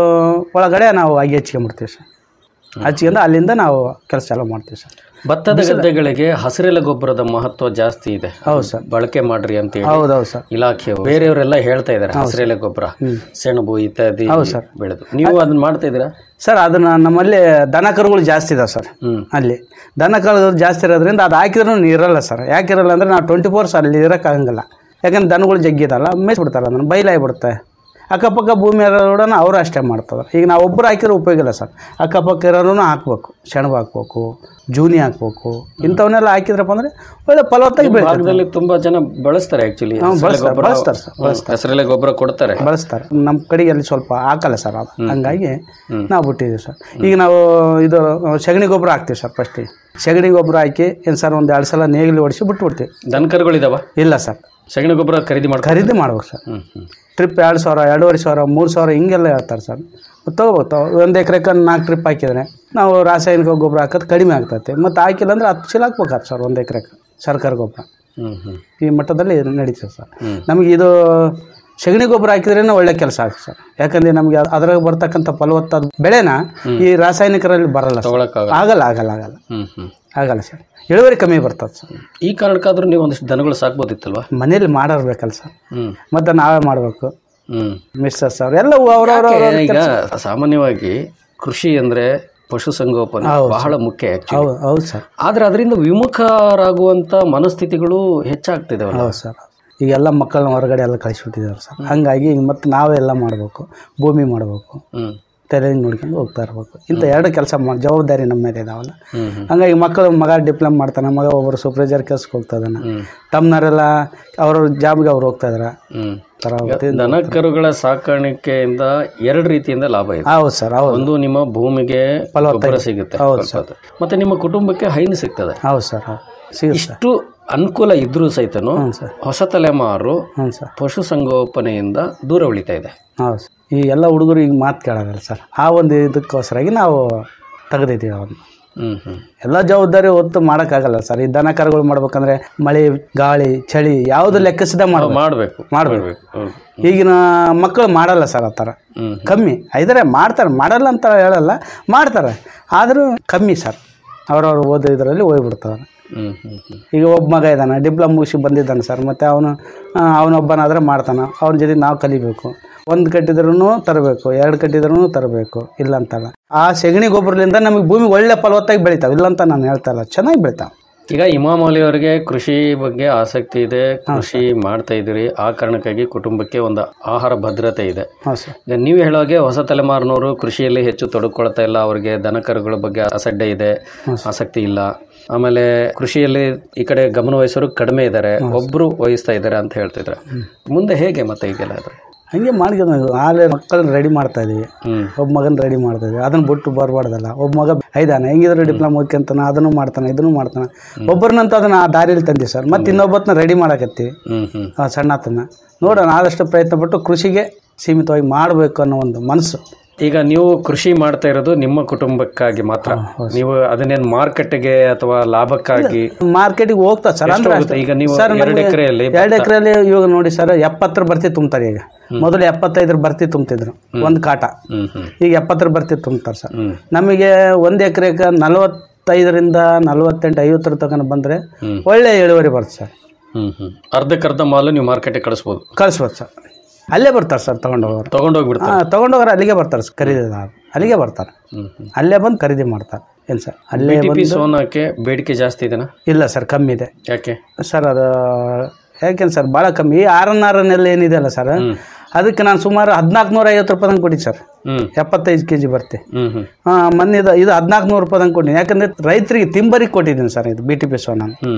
ಒಳಗಡೆ ನಾವು ಅಗಿ ಹಚ್ಕೊಂಬಿಡ್ತೀವಿ ಸರ್ ಹಚ್ಕೊಂಡು ಅಲ್ಲಿಂದ ನಾವು ಕೆಲಸ ಚಾಲೂ ಮಾಡ್ತೀವಿ ಸರ್ ಭತ್ತದ ಬಿಸಿಲು- ಗದ್ದೆಗಳಿಗೆ ಹಸಿರೆಲೆ ಗೊಬ್ಬರದ ಮಹತ್ವ ಜಾಸ್ತಿ ಇದೆ ಹೌದು ಸರ್ ಬಳಕೆ ಮಾಡ್ರಿ ಅಂತ ಹೇಳಿ ಹೌದು ಹೌದು ಸರ್ ಇಲಾಖೆ ಬೇರೆಯವರೆಲ್ಲ ಹೇಳ್ತಾ ಇದ್ದಾರೆ ಹೌದು ಹಸಿರೆಲೆ ಗೊಬ್ಬರ ಹ್ಮ್. ಸೆಣಬು ಇತ್ಯಾದಿ ಹೌದು ಸರ್. ಬೆಳೆದು ನೀವು ಅದನ್ನ ಮಾಡ್ತಾ ಇದ್ದೀರಾ ಸರ್ ಅದನ್ನ ನಮ್ಮಲ್ಲಿ ದನ ಕರುಗಳು ಜಾಸ್ತಿ ಇದಾವೆ ಸರ್ ಹ್ಮ್ ಅಲ್ಲಿ ದನ ಕರುಗಳು ಜಾಸ್ತಿ ಇರೋದ್ರಿಂದ ಅದು ಹಾಕಿದ್ರೂ ಇರಲ್ಲ ಸರ್ ಯಾಕೆ ಇರಲ್ಲ ಅಂದರೆ ನಾವು ಟ್ವೆಂಟಿ ಫೋರ್ಸ್ ಅಲ್ಲಿ ಇರೋಕ್ಕಾಗಂಗಿಲ್ಲ ಯಾಕಂದ್ರೆ ದನಗಳು ಜಗ್ಗಿದಲ್ಲ ಮೇಯಿಸ್ಬಿಡ್ತಾರೆ ಅದನ್ನು ಬೈಲಾಗ್ಬಿಡುತ್ತೆ ಅಕ್ಕಪಕ್ಕ ಭೂಮಿ ಇರೋರು ಅವರು ಅಷ್ಟೇ ಮಾಡ್ತಾರೆ ಈಗ ನಾವು ಒಬ್ಬರು ಹಾಕಿರೋ ಉಪಯೋಗ ಇಲ್ಲ ಸರ್ ಅಕ್ಕಪಕ್ಕ ಇರೋರು ಹಾಕ್ಬೇಕು ಸೆಣಬು ಹಾಕ್ಬೇಕು ಜೂನಿ ಹಾಕ್ಬೇಕು ಇಂಥವನ್ನೆಲ್ಲ ಹಾಕಿದ್ರಪ್ಪ ಅಂದರೆ ಒಳ್ಳೆ ಫಲವತ್ತಾಗಿ ನಿಮ್ಮ ಬೆಳಿತದೆ ಭಾಗದಲ್ಲಿ ತುಂಬಾ ಜನ ಬಳಸ್ತಾರೆ ಆಕ್ಚುಲಿ ಹ್ಮ್, ಬಳಸ್ತಾರೆ, ಬಳಸ್ತಾರೆ ಸರ್, ಬಳಸ್ತಾರೆ. ಹಸಿರೆಲೆ ಗೊಬ್ಬರ ಕೊಡ್ತಾರೆ ಬಳಸ್ತಾರೆ ನಮ್ಮ ಕಡೆಗೆ ಅಲ್ಲಿ ಸ್ವಲ್ಪ ಹಾಕಲ್ಲ ಸರ್ ಅದು ಹಂಗಾಗಿ ಹ್ಮ್. ನಾವು ಬಿಟ್ಟಿದ್ದೀವಿ ಸರ್ ಈಗ ನಾವು ಇದು ಸಗಣಿ ಗೊಬ್ಬರ ಹಾಕ್ತೀವಿ ಸರ್ ಫಸ್ಟಿಗೆ ಸಗಣಿ ಗೊಬ್ಬರ ಹಾಕಿ ಏನು ಸರ್ ಒಂದು ಎರಡು ಸಲ ನೇಗಿಲು ಹೊಡಿಸಿ ಬಿಟ್ಬಿಡ್ತೀವಿ ದನಕರುಗಳಿದಾವ ಇಲ್ಲ ಸರ್ ಸಗಣಿ ಗೊಬ್ಬರ ಖರೀದಿ ಮಾಡಿ ಖರೀದಿ ಮಾಡ್ಬೇಕು ಸರ್ ಹ್ಮ್ ಹ್ಮ್ ಟ್ರಿಪ್ ಎರಡು ಸಾವಿರ ಎರಡೂವರೆ ಸಾವಿರ ಮೂರು ಸಾವಿರ ಹಿಂಗೆಲ್ಲ ಹೇಳ್ತಾರೆ ಸರ್ ತೊಗೋಬೇಕು ಒಂದು ಎಕರೆಗೆ ನಾಲ್ಕು ಟ್ರಿಪ್ ಹಾಕಿದ್ರೆ ನಾವು ರಾಸಾಯನಿಕ ಗೊಬ್ಬರ ಹಾಕೋದು ಕಡಿಮೆ ಆಗ್ತೈತೆ ಮತ್ತು ಹಾಕಿಲ್ಲ ಅಂದರೆ ಹತ್ತು ಚೀಲ ಹಾಕ್ಬೇಕಾಗ್ತದೆ ಸರ್ ಒಂದು ಎಕರೆಗೆ ಸರ್ಕಾರ ಗೊಬ್ಬರ ಹ್ಮ್ ಹ್ಮ್ ಈ ಮಟ್ಟದಲ್ಲಿ ನಡೀತದೆ ಸರ್ ಹ್ಮ್. ನಮಗೆ ಇದು ಸಗಣಿ ಗೊಬ್ಬರ ಹಾಕಿದ್ರೇ ಒಳ್ಳೆ ಕೆಲಸ ಆಗುತ್ತೆ ಸರ್ ಯಾಕಂದ್ರೆ ನಮಗೆ ಅದ್ರಾಗ ಬರ್ತಕ್ಕಂಥ ಫಲವತ್ತಾದ ಬೆಳೆನ ಈ ರಾಸಾಯನಿಕರಲ್ಲಿ ಬರಲ್ಲ ಸರ್. ತಗೊಳಕ್ಕಾಗಲ್ಲ. ಆಗಲ್ಲ ಆಗಲ್ಲ ಆಗಲ್ಲ ಹ್ಮ್ ಹ್ಮ್ ಆಗಲ್ಲ ಸರ್ ಇಳುವರಿ ಕಮ್ಮಿ ಬರ್ತದೆ ಸರ್ ಈ ಕಾರಣಕ್ಕಾದ್ರೂ ನೀವು ಒಂದಿಷ್ಟು ದನಗಳು ಸಾಕ್ಬೋದಿತ್ತಲ್ವಾ ಮನೇಲಿ ಮಾಡಿರ್ಬೇಕಲ್ಲ ಸರ್ ಹ್ಮ್ ಮತ್ತು ನಾವೇ ಮಾಡಬೇಕು ಹ್ಮ್ ಮಿಸ್ಸಸ್ ಅವ್ರು ಎಲ್ಲವೂ ಅವ್ರವ್ರ ಯಾಕೆ ಈಗ ಸಾಮಾನ್ಯವಾಗಿ ಕೃಷಿ ಅಂದ್ರೆ ಪಶುಸಂಗೋಪನೆ ಹೌದು ಬಹಳ ಮುಖ್ಯ actually. ಹೌದು ಹೌದು ಸರ್ ಆದ್ರೆ ಅದರಿಂದ ವಿಮುಖರಾಗುವಂತ ಮನಸ್ಥಿತಿಗಳು ಹೆಚ್ಚಾಗ್ತಿದಾವಲ್ಲ ಹೌದು ಸರ್ ಈಗೆಲ್ಲ ಮಕ್ಕಳನ್ನ ಹೊರಗಡೆ ಎಲ್ಲ ಕಳಿಸ್ಬಿಟ್ಟಿದ್ದಾರೆ ಸರ್ ಹಂಗಾಗಿ ಈಗ ಮತ್ತೆ ನಾವೇ ಎಲ್ಲ ಮಾಡಬೇಕು ಭೂಮಿ ಮಾಡಬೇಕು ಹ್ಮ್ ತಲೆ ನೋಡ್ಕೊಂಡು ಹೋಗ್ತಾ ಇರಬೇಕು ಇಂಥ ಎರಡು ಕೆಲಸ ಮಾಡಿ ಜವಾಬ್ದಾರಿ ನಮ್ಮ ಮೇಲೆ ಇದಾವಲ್ಲ ಹ್ಮ್ ಹ್ಮ್ ಹಂಗಾಗಿ ಮಕ್ಕಳು ಮಗ ಡಿಪ್ಲೊಮ್ ಮಾಡ್ತಾನೆ ಮಗ ಒಬ್ಬರು ಸೂಪರ್ವೈಸರ್ ಕೆಲ್ಸಕ್ಕೆ ಹೋಗ್ತಾ ಇದ್ದಾನೆ ಹ್ಮ್. ತಮ್ಮನವರೆಲ್ಲ ಅವ್ರವ್ರ ಜಾಬ್ಗೆ ಅವ್ರು ಹೋಗ್ತಾ ಇದಾರೆ ಹ್ಮ್ ಥರ ಈಗ ದನ ಕರುಗಳ ಸಾಕಾಣಿಕೆಯಿಂದ ಎರಡು ರೀತಿಯಿಂದ ಲಾಭ ಇದೆ ಹೌದು ಸರ್ ಹೌದು ಒಂದು ನಿಮ್ಮ ಭೂಮಿಗೆ ಫಲವತ್ತಾಗಿ- ಗೊಬ್ಬರ ಸಿಗುತ್ತೆ ಹೌದು ಫಲವತ್ತಾದ. ಮತ್ತೆ ನಿಮ್ಮ ಕುಟುಂಬಕ್ಕೆ ಹೈನು ಸಿಗ್ತದೆ ಹೌದು ಸರ್ ಹೌದು ಸಿಗುತ್ತೆ ಸರ್ ಇಷ್ಟು ಅನುಕೂಲ ಇದ್ರೂ ಸಹಿತನು ಹ್ಞೂ ಸರ್ ಹೊಸ ತಲೆಮಾರು ಹ್ಞೂ ಸರ್ ಪಶುಸಂಗೋಪನೆಯಿಂದ ದೂರ ಉಳಿತಾ ಇದೆ ಹೌದು ಸರ್ ಈ ಎಲ್ಲ ಹುಡುಗರು ಈಗ ಮಾತು ಕೇಳೋದಿಲ್ಲ ಸರ್ ಆ ಒಂದು ಇದಕ್ಕೋಸ್ಕರಾಗಿ ನಾವು ತೆಗೆದಿದ್ದೀವಿ ಅವನ್ನ ಹ್ಮ್ ಹ್ಮ್ ಎಲ್ಲ ಜವಾಬ್ದಾರಿ ಹೊತ್ತು ಮಾಡೋಕ್ಕಾಗಲ್ಲ ಸರ್ ಈ ದನ ಕರುಗಳು ಮಾಡ್ಬೇಕಂದ್ರೆ ಮಳೆ ಗಾಳಿ ಚಳಿ ಯಾವುದು ಲೆಕ್ಕಿಸದೆ ಮಾಡಬೇಕು ಮಾಡ್ಬೇಕು ಮಾಡಬೇಕು ಹೌದು. ಈಗಿನ ಮಕ್ಕಳು ಮಾಡಲ್ಲ ಸರ್ ಆ ಥರ ಹ್ಮ್ ಕಮ್ಮಿ ಇದ್ರೆ ಮಾಡ್ತಾರೆ ಮಾಡಲ್ಲ ಅಂತ ಹೇಳಲ್ಲ ಮಾಡ್ತಾರೆ ಆದರೂ ಕಮ್ಮಿ ಸರ್ ಅವ್ರವ್ರು ಓದೋ ಇದರಲ್ಲಿ ಹೋಗ್ಬಿಡ್ತಾರೆ ಹ್ಮ್ ಹ್ಮ್ ಹ್ಮ್ ಈಗ ಒಬ್ಬ ಮಗ ಇದ್ದಾನೆ ಡಿಪ್ಲೊಮ್ ಮುಗಿಸಿ ಬಂದಿದ್ದಾನೆ ಸರ್ ಮತ್ತು ಅವನು ಅವನೊಬ್ಬನಾದರೆ ಮಾಡ್ತಾನೆ ಅವನ ಜೊತೆ ನಾವು ಕಲಿಬೇಕು ಒಂದು ಕಟ್ಟಿದ್ರೂ ತರಬೇಕು ಎರಡು ಕಟ್ಟಿದ್ರೂ ತರಬೇಕು ಇಲ್ಲ ಅಂತಲ್ಲ ಆ ಸೆಗಣಿ ಗೊಬ್ಬರದಿಂದ ನಮಗೆ ಭೂಮಿ ಒಳ್ಳೆ ಫಲವತ್ತಾಗಿ ಬೆಳಿತಾವೆ ಇಲ್ಲ ಅಂತ ನಾನು ಹೇಳ್ತಾ ಇಲ್ಲ ಚೆನ್ನಾಗಿ ಬೆಳಿತಾವೆ ಈಗ ಇಮಾಮ್ ಅಲಿ ಅವರಿಗೆ ಕೃಷಿ ಬಗ್ಗೆ ಆಸಕ್ತಿ ಇದೆ ಕೃಷಿ ಮಾಡ್ತಾ ಇದ್ದೀರಿ ಆ ಕಾರಣಕ್ಕಾಗಿ ಕುಟುಂಬಕ್ಕೆ ಒಂದು ಆಹಾರ ಭದ್ರತೆ ಇದೆ ಹಾಂ ಸರ್ ಈಗ ನೀವು ಹೇಳೋ ಹಾಗೆ ಹೊಸ ತಲೆಮಾರಿನವರು ಕೃಷಿಯಲ್ಲಿ ಹೆಚ್ಚು ತೊಡಕೊಳ್ತಾ ಇಲ್ಲ ಅವರಿಗೆ ದನಕರುಗಳ ಬಗ್ಗೆ ಅಸಡ್ಡೆ ಇದೆ ಆಸಕ್ತಿ ಇಲ್ಲ ಆಮೇಲೆ ಕೃಷಿಯಲ್ಲಿ ಈ ಕಡೆ ಗಮನ ವಹಿಸೋರು ಕಡಿಮೆ ಇದ್ದಾರೆ ಒಬ್ರು ವಹಿಸ್ತಾ ಇದ್ದಾರೆ ಅಂತ ಹೇಳ್ತಿದ್ರೆ ಮುಂದೆ ಹೇಗೆ ಮತ್ತೆ ಈಗೆಲ್ಲ ಅದು ಹಂಗೆ ಮಾಡ್ಕೊಂಡು ಆಲೆ ಮಕ್ಕಳನ್ನ ರೆಡಿ ಮಾಡ್ತಾ ಇದೀವಿ ಹ್ಮ್ ಒಬ್ಬ ಮಗನ ರೆಡಿ ಮಾಡ್ತಾ ಇದೀವಿ ಅದನ್ನ ಬಿಟ್ಟು ಬರಬಾರ್ದಲ್ಲ ಒಬ್ಬ ಮಗ ಐದಾನೆ ಹೆಂಗಿದ್ರು ಡಿಪ್ಲೊಮಾ ಓದ್ಕೊಂತಾನೆ ಅದನ್ನು ಮಾಡ್ತಾನೆ ಇದನ್ನು ಮಾಡ್ತಾನೆ ಒಬ್ಬರನ್ನಂತ ಅದನ್ನ ಆ ದಾರಿಯಲ್ಲಿ ತಂದಿ ಸರ್ ಮತ್ತೆ ಇನ್ನೊಬ್ಬತ್ತನ್ನ ರೆಡಿ ಮಾಡಕತ್ತೀವಿ ಹ್ಮ್ ಹ್ಮ್ ಆ ಸಣ್ಣತನ ನೋಡೋಣ ಆದಷ್ಟು ಪ್ರಯತ್ನ ಪಟ್ಟು ಕೃಷಿಗೆ ಸೀಮಿತವಾಗಿ ಮಾಡಬೇಕು ಅನ್ನೋ ಒಂದು ಮನಸ್ಸು ಈಗ ನೀವು ಕೃಷಿ ಮಾಡ್ತಾ ಇರೋದು ನಿಮ್ಮ ಕುಟುಂಬಕ್ಕಾಗಿ ಮಾತ್ರ ನೀವು ಅದನ್ನೇನು ಮಾರ್ಕೆಟ್ಗೆ ಅಥವಾ ಲಾಭಕ್ಕಾಗಿ ಮಾರ್ಕೆಟಿಗೆ ಹೋಗ್ತಾ ಸರ್ ಎಷ್ಟು ಅಂದ್ರೆ ಹೋಗುತ್ತೆ? ಅಷ್ಟೇ. ಈಗ ನೀವು ಸರ್ ಎರಡು ನಮ್ಗೆ ಎಕರೆಯಲ್ಲಿ ಎರಡು ಎಕರೆಯಲ್ಲಿ ಇವಾಗ ನೋಡಿ ಸರ್ ಎಪ್ಪತ್ತರ ಬರ್ತಿ ತುಂಬ್ತಾರೆ ಈಗ ಮೊದಲು ಎಪ್ಪತ್ತೈದರ ಬರ್ತಿ ತುಂಬ್ತಿದ್ರು ಒಂದು ಕಾಟ ಹ್ಮ್ ಹ್ಮ್ ಈಗ ಎಪ್ಪತ್ತರ ಬರ್ತಿ ತುಂಬ್ತಾರೆ ಸರ್ ಹ್ಮ್ ನಮಗೆ ಒಂದು ಎಕರೆಗೆ ನಲವತ್ತೈದರಿಂದ ನಲವತ್ತೆಂಟು ಐವತ್ತರ ತನಕ ಬಂದರೆ ಹ್ಮ್. ಒಳ್ಳೆ ಇಳುವರಿ ಬರುತ್ತೆ ಸರ್ ಹ್ಮ್ ಹ್ಮ್ ಅರ್ಧಕ್ಕರ್ಧ ಮಾಲು ನೀವು ಮಾರ್ಕೆಟ್ಗೆ ಕಳಿಸ್ಬೋದು ಕಳಿಸ್ಬೋದು ಸರ್ ಅಲ್ಲೇ ಬರ್ತಾರೆ ಸರ್ ತೊಗೊಂಡೋಗೋರು ತಗೊಂಡೋಗ್ಬಿಡ್ತಾರೆ ಹಾಂ ತೊಗೊಂಡೋಗೋರು ಅಲ್ಲಿಗೆ ಬರ್ತಾರೆ ಸರ್ ಖರೀದಿದಾರರು ಅಲ್ಲಿಗೆ ಬರ್ತಾರೆ ಹ್ಮ್ ಹ್ಮ್ ಅಲ್ಲೇ ಬಂದು ಖರೀದಿ ಮಾಡ್ತಾರೆ ಏನು ಸರ್ ಅಲ್ಲೇ BTP ಬಂದು ಸೋನಾಕ್ಕೆ ಬೇಡಿಕೆ ಜಾಸ್ತಿ ಇದೆನಾ ಇಲ್ಲ ಸರ್ ಕಮ್ಮಿ ಇದೆ ಯಾಕೆ ಸರ್ ಅದು ಯಾಕೆಂದ್ರೆ ಸರ್ ಭಾಳ ಕಮ್ಮಿ ಈ ಆರ್ ಎನ್ ಆರ್ ಎನ್ ಎಲ್ಲ ಏನಿದೆ ಅಲ್ಲ ಸರ್ ಅದಕ್ಕೆ ನಾನು ಸುಮಾರು ಹದಿನಾಲ್ಕು ನೂರ ಐವತ್ತು ರೂಪಾಯಿ ಕೊಟ್ಟಿದ್ದೆ ಸರ್ ಹ್ಮ್ ಎಪ್ಪತ್ತೈದು ಕೆ ಜಿ ಬರ್ತೆ ಹ್ಮ್ ಹ್ಮ್ ಹಾಂ ಮೊನ್ನೆ ಇದು ಇದು ಹದಿನಾಲ್ಕು ನೂರು ರೂಪಾಯಿ ಕೊಟ್ಟಿದ್ದೀನಿ ಯಾಕಂದರೆ ರೈತರಿಗೆ ತಿಂಬರಿಗೆ ಕೊಟ್ಟಿದ್ದೀನಿ ಸರ್ ಇದು ಬಿ ಟಿ ಪಿ ಸೋನ ಹ್ಮ್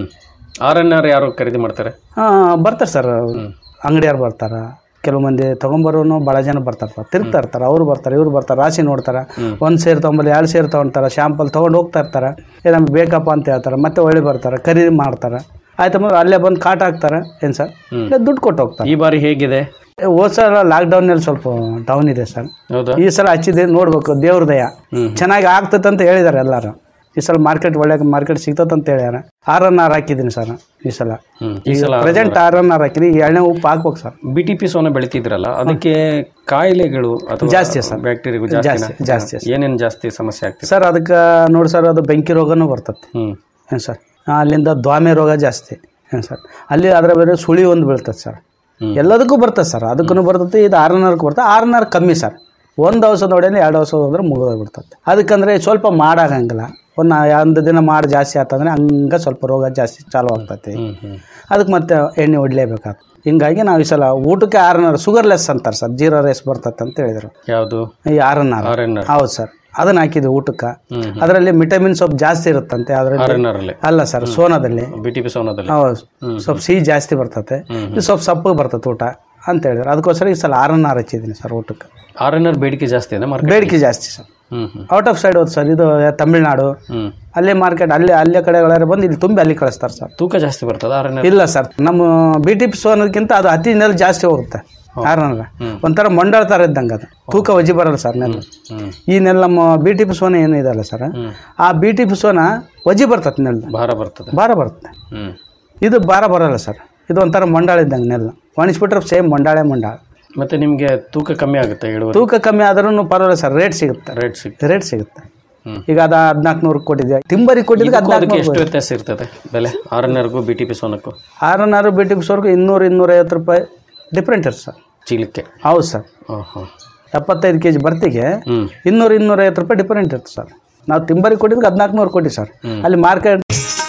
ಆರ್ ಎನ್ ಆರ್ ಯಾರು ಖರೀದಿ ಮಾಡ್ತಾರೆ ಆ, ಬರ್ತಾರೆ ಸರ್ ಅಂಗಡಿಯಾರು ಬರ್ತಾರ ಕೆಲವು ಮಂದಿ ತೊಗೊಂಬರೋನು ಭಾಳ ಜನ ಬರ್ತಾರೆ ಸರ್ ತಿರ್ಗ್ತಾ ಇರ್ತಾರೆ ಅವ್ರು ಬರ್ತಾರೆ ಇವ್ರು ಬರ್ತಾರೆ ರಾಶಿ ನೋಡ್ತಾರೆ ಒಂದು ಸೇರು ತೊಗೊಂಬಲ್ಲಿ ಎರಡು ಸೇರು ತೊಗೊಳ್ತಾರೆ ಶಾಂಪಲ್ ತೊಗೊಂಡು ಹೋಗ್ತಾ ಇರ್ತಾರೆ ಏ ನಮ್ಗೆ ಬೇಕಪ್ಪ ಅಂತ ಹೇಳ್ತಾರೆ ಮತ್ತೆ ಒಳ್ಳೆ ಬರ್ತಾರೆ ಖರೀದಿ ಮಾಡ್ತಾರೆ ಆಯ್ತಮ್ಮ ಅಲ್ಲೇ ಬಂದು ಕಾಟ್ ಹಾಕ್ತಾರೆ ಏನು ಸರ್ ಇಲ್ಲ ದುಡ್ಡು ಕೊಟ್ಟು ಹೋಗ್ತಾರೆ ಈ ಬಾರಿ ಹೇಗಿದೆ ಹೋದ ಸಲ ಲಾಕ್ಡೌನಲ್ಲಿ ಸ್ವಲ್ಪ ಡೌನ್ ಇದೆ ಸರ್ ಹೌದಾ ಈ ಸಲ ಹಚ್ಚಿದೆ ನೋಡ್ಬೇಕು ದೇವ್ರ ದಯ ಚೆನ್ನಾಗಿ ಆಗ್ತದೆ ಅಂತ ಹೇಳಿದ್ದಾರೆ ಎಲ್ಲರೂ ಈ ಸಲ ಮಾರ್ಕೆಟ್ ಒಳ್ಳೆ ಮಾರ್ಕೆಟ್ ಸಿಗ್ತದೆ ಅಂತ ಹೇಳ್ಯಾರ ಆರ್ ಎನ್ ಆರ್ ಹಾಕಿದ್ದೀನಿ ಸರ್ ಈ ಸಲ ಈ ಸಲ ಪ್ರೆಸೆಂಟ್ ಆರ್ ಎನ್ ಆರ್ ಹಾಕಿದ್ದೀನಿ ಈ ಎಣ್ಣೆ ಉಪ್ಪು ಹಾಕ್ಬೇಕು sir B T P Sona ಬೆಳಿತಿದ್ರಲ್ಲ ಅದಕ್ಕೆ ಕಾಯಿಲೆಗಳು ಅಥವಾ ಜಾಸ್ತಿ ಸರ್. ಬ್ಯಾಕ್ಟೀರಿಯಾ ಜಾಸ್ತಿ, ಜಾಸ್ತಿ ಏನೇನು ಜಾಸ್ತಿ ಸಮಸ್ಯೆ ಆಗ್ತಿದೆ ಸರ್ ಅದಕ್ಕೆ ನೋಡಿ ಸರ್ ಅದು ಬೆಂಕಿ ರೋಗನೂ ಬರ್ತದೆ ಹ್ಮ್ ಏನು ಸರ್ ಅಲ್ಲಿಂದ ದ್ವಾಮೆ ರೋಗ ಜಾಸ್ತಿ ಏನು ಸರ್ ಅಲ್ಲಿ ಅದರ ಬೇರೆ ಸುಳಿ ಒಂದು ಬೀಳ್ತದೆ ಸರ್ ಎಲ್ಲದಕ್ಕೂ ಬರ್ತದೆ ಸರ್ ಅದಕ್ಕೂ ಬರ್ತದೆ ಇದು ಆರ್ ಎನ್ ಆರ್ಗೆ ಬರ್ತದೆ ಆರ್ ಎನ್ ಆರ್ ಕಮ್ಮಿ ಸರ್ ಒಂದು ಔಷಧ ಹೊಡೆಯಲಿ ಎರಡು ಔಷಧ ಹೋದ್ರೆ ಮುಗಿದೋಗ್ಬಿಡ್ತದೆ ಅದಕ್ಕಂದ್ರೆ ಸ್ವಲ್ಪ ಮಾಡಾಗಂಗಿಲ್ಲ ಒಂದು ಒಂದು ದಿನ ಮಾಡಿ ಜಾಸ್ತಿ ಆತಂದ್ರೆ ಹಂಗೆ ಸ್ವಲ್ಪ ರೋಗ ಜಾಸ್ತಿ ಚಾಲು ಆಗ್ತೈತಿ ಅದಕ್ಕೆ ಮತ್ತೆ ಎಣ್ಣೆ ಹೊಡ್ಲೇಬೇಕಾಗ್ತದೆ ಹಿಂಗಾಗಿ ನಾವು ಈ ಸಲ ಊಟಕ್ಕೆ ಆರ್ ಎನ್ ಆರ್ ಶುಗರ್ಲೆಸ್ ಅಂತಾರೆ ಸರ್ ಜೀರೋ ರೈಸ್ ಬರ್ತದೆ ಅಂತ ಹೇಳಿದರು ಯಾವುದು ಈ R N R R N R ಹೌದು ಸರ್ ಅದನ್ನ ಹಾಕಿದ್ವಿ ಊಟಕ್ಕೆ ಅದರಲ್ಲಿ ವಿಟಮಿನ್ ಸ್ವಲ್ಪ ಜಾಸ್ತಿ ಇರುತ್ತಂತೆ ಆರ್ ಎನ್ ಅದರಲ್ಲಿ ಆರ್ ಅಲ್ಲಿ ಅಲ್ಲ ಸರ್ ಸೋನಾದಲ್ಲಿ ಬಿ ಟಿ ಪಿ ಸೋನದಲ್ಲಿ ಹೌದು ಸ್ವಲ್ಪ ಸಿಹಿ ಜಾಸ್ತಿ ಬರ್ತತೆ ಇದು ಸ್ವಲ್ಪ ಸಪ್ಪಗೆ ಬರ್ತದೆ ಊಟ ಅಂತ ಹೇಳಿದ್ರು ಅದಕ್ಕೋಸ್ಕರ ಈ ಸಲ ಆರ್ ಎನ್ ಆರ್ ಹಚ್ಚಿದ್ದೀನಿ ಸರ್ ಊಟಕ್ಕೆ ಆರ್ ಎನ್ ಆರ್ ಬೇಡಿಕೆ ಜಾಸ್ತಿ ಇದೆ ಮಾರ್ಕೆಟ್ ಬೇಡಿಕೆ ಜಾಸ್ತಿ ಸರ್ ಹ್ಮ್ ಹ್ಮ್ ಔಟ್ ಆಫ್ ಸೈಡ್ ಹೋದ್ ಸರ್ ಇದು ತಮಿಳ್ನಾಡು ಹ್ಮ್ ಅಲ್ಲೇ ಮಾರ್ಕೆಟ್ ಅಲ್ಲೇ ಅಲ್ಲೇ ಕಡೆಗಳಾರ ಬಂದು ಇಲ್ಲಿ ತುಂಬಿ ಅಲ್ಲಿ ಕಳಿಸ್ತಾರೆ ಸರ್ ತೂಕ ಜಾಸ್ತಿ ಬರ್ತದ ಆರ್ ಎನ್ ಆರ್ ಇಲ್ಲ ಸರ್ ನಮ್ಮ ಬಿ ಟಿ ಪಿ ಸೋನದಕ್ಕಿಂತ ಅದು ಹತ್ತಿ ನೆಲ ಜಾಸ್ತಿ ಹೋಗುತ್ತೆ ಆರ್ ಎನ್ ಆರ್ ಒಂಥರ ಮಂಡಳ ಥರ ಇದ್ದಂಗೆ ಅದು ತೂಕ ವಜಿ ಬರಲ್ಲ ಸರ್ ನೆಲ ಈ ನೆಲ ನಮ್ಮ ಬಿ ಟಿ ಪಿ ಸೋನ ಏನು ಇದಲ್ಲ ಸರ್ ಆ ಬಿ ಟಿ ಪಿ ಸೋನ ವಜಿ ಬರ್ತದೆ ನೆಲ ಭಾರ ಬರ್ತದೆ ಭಾರ ಬರುತ್ತೆ ಹ್ಮ್ ಇದು ಭಾರ ಬರಲ್ಲ ಸರ್ ಇದು ಒಂಥರ ಮಂಡಾಳ ಇದ್ದಂಗೆ ನೆಲ ಒಣಗಿಸ್ಬಿಟ್ರೆ ಸೇಮ್ ಮಂಡಾಳೆ ಮಂಡಾಳ ಮತ್ತೆ ನಿಮ್ಗೆ ತೂಕ ಕಮ್ಮಿ ಆಗುತ್ತೆ ಇಳುವರಿ ತೂಕ ಕಮ್ಮಿ ಆದ್ರೂ ಪರವಾಗಿಲ್ಲ ಸರ್ ರೇಟ್ ಸಿಗುತ್ತೆ ರೇಟ್ ಸಿಗುತ್ತೆ ರೇಟ್ ಸಿಗುತ್ತೆ ಈಗ ಅದ ಹದಿನಾಲ್ಕು ನೂರು ಕೊಟ್ಟಿದ್ದೆ ತಿಂಬರಿ ಕೊಟ್ಟಿದ್ದಕ್ಕೆ ಇದಕ್ಕೂ ಅದಕ್ಕೆ ಎಷ್ಟು ಹದಿನಾಲ್ಕು ವ್ಯತ್ಯಾಸ ಇರ್ತದೆ ಬೆಲೆ ಆರ್ ಎನ್ ಆರ್ಗೂ ಬಿ ಟಿ ಪಿ ಸೋನಕ್ಕೂ R N R B T ವರ್ಗು ಇನ್ನೂರು ಇನ್ನೂರೈವತ್ತು ರೂಪಾಯಿ ಡಿಫ್ರೆಂಟ್ ಇರುತ್ತೆ ಸರ್ ಚೀಲಕ್ಕೆ ಹೌದು ಸರ್ ಓಹೋ ಎಪ್ಪತ್ತೈದು ಕೆ ಜಿ ಬರ್ತಿಗೆ ಇನ್ನೂರು ಇನ್ನೂರೈವತ್ತು ರೂಪಾಯಿ ಡಿಫರೆಂಟ್ ಇರುತ್ತೆ ಸರ್ ನಾವು ತಿಂಬರಿ ಕೊಟ್ಟಿದ್ದಕ್ಕೆ ಹದಿನಾಲ್ಕು ನೂರು ಕೊಟ್ಟು ಸರ್ ಅಲ್ಲಿ ಮಾರ್ಕೆಟ್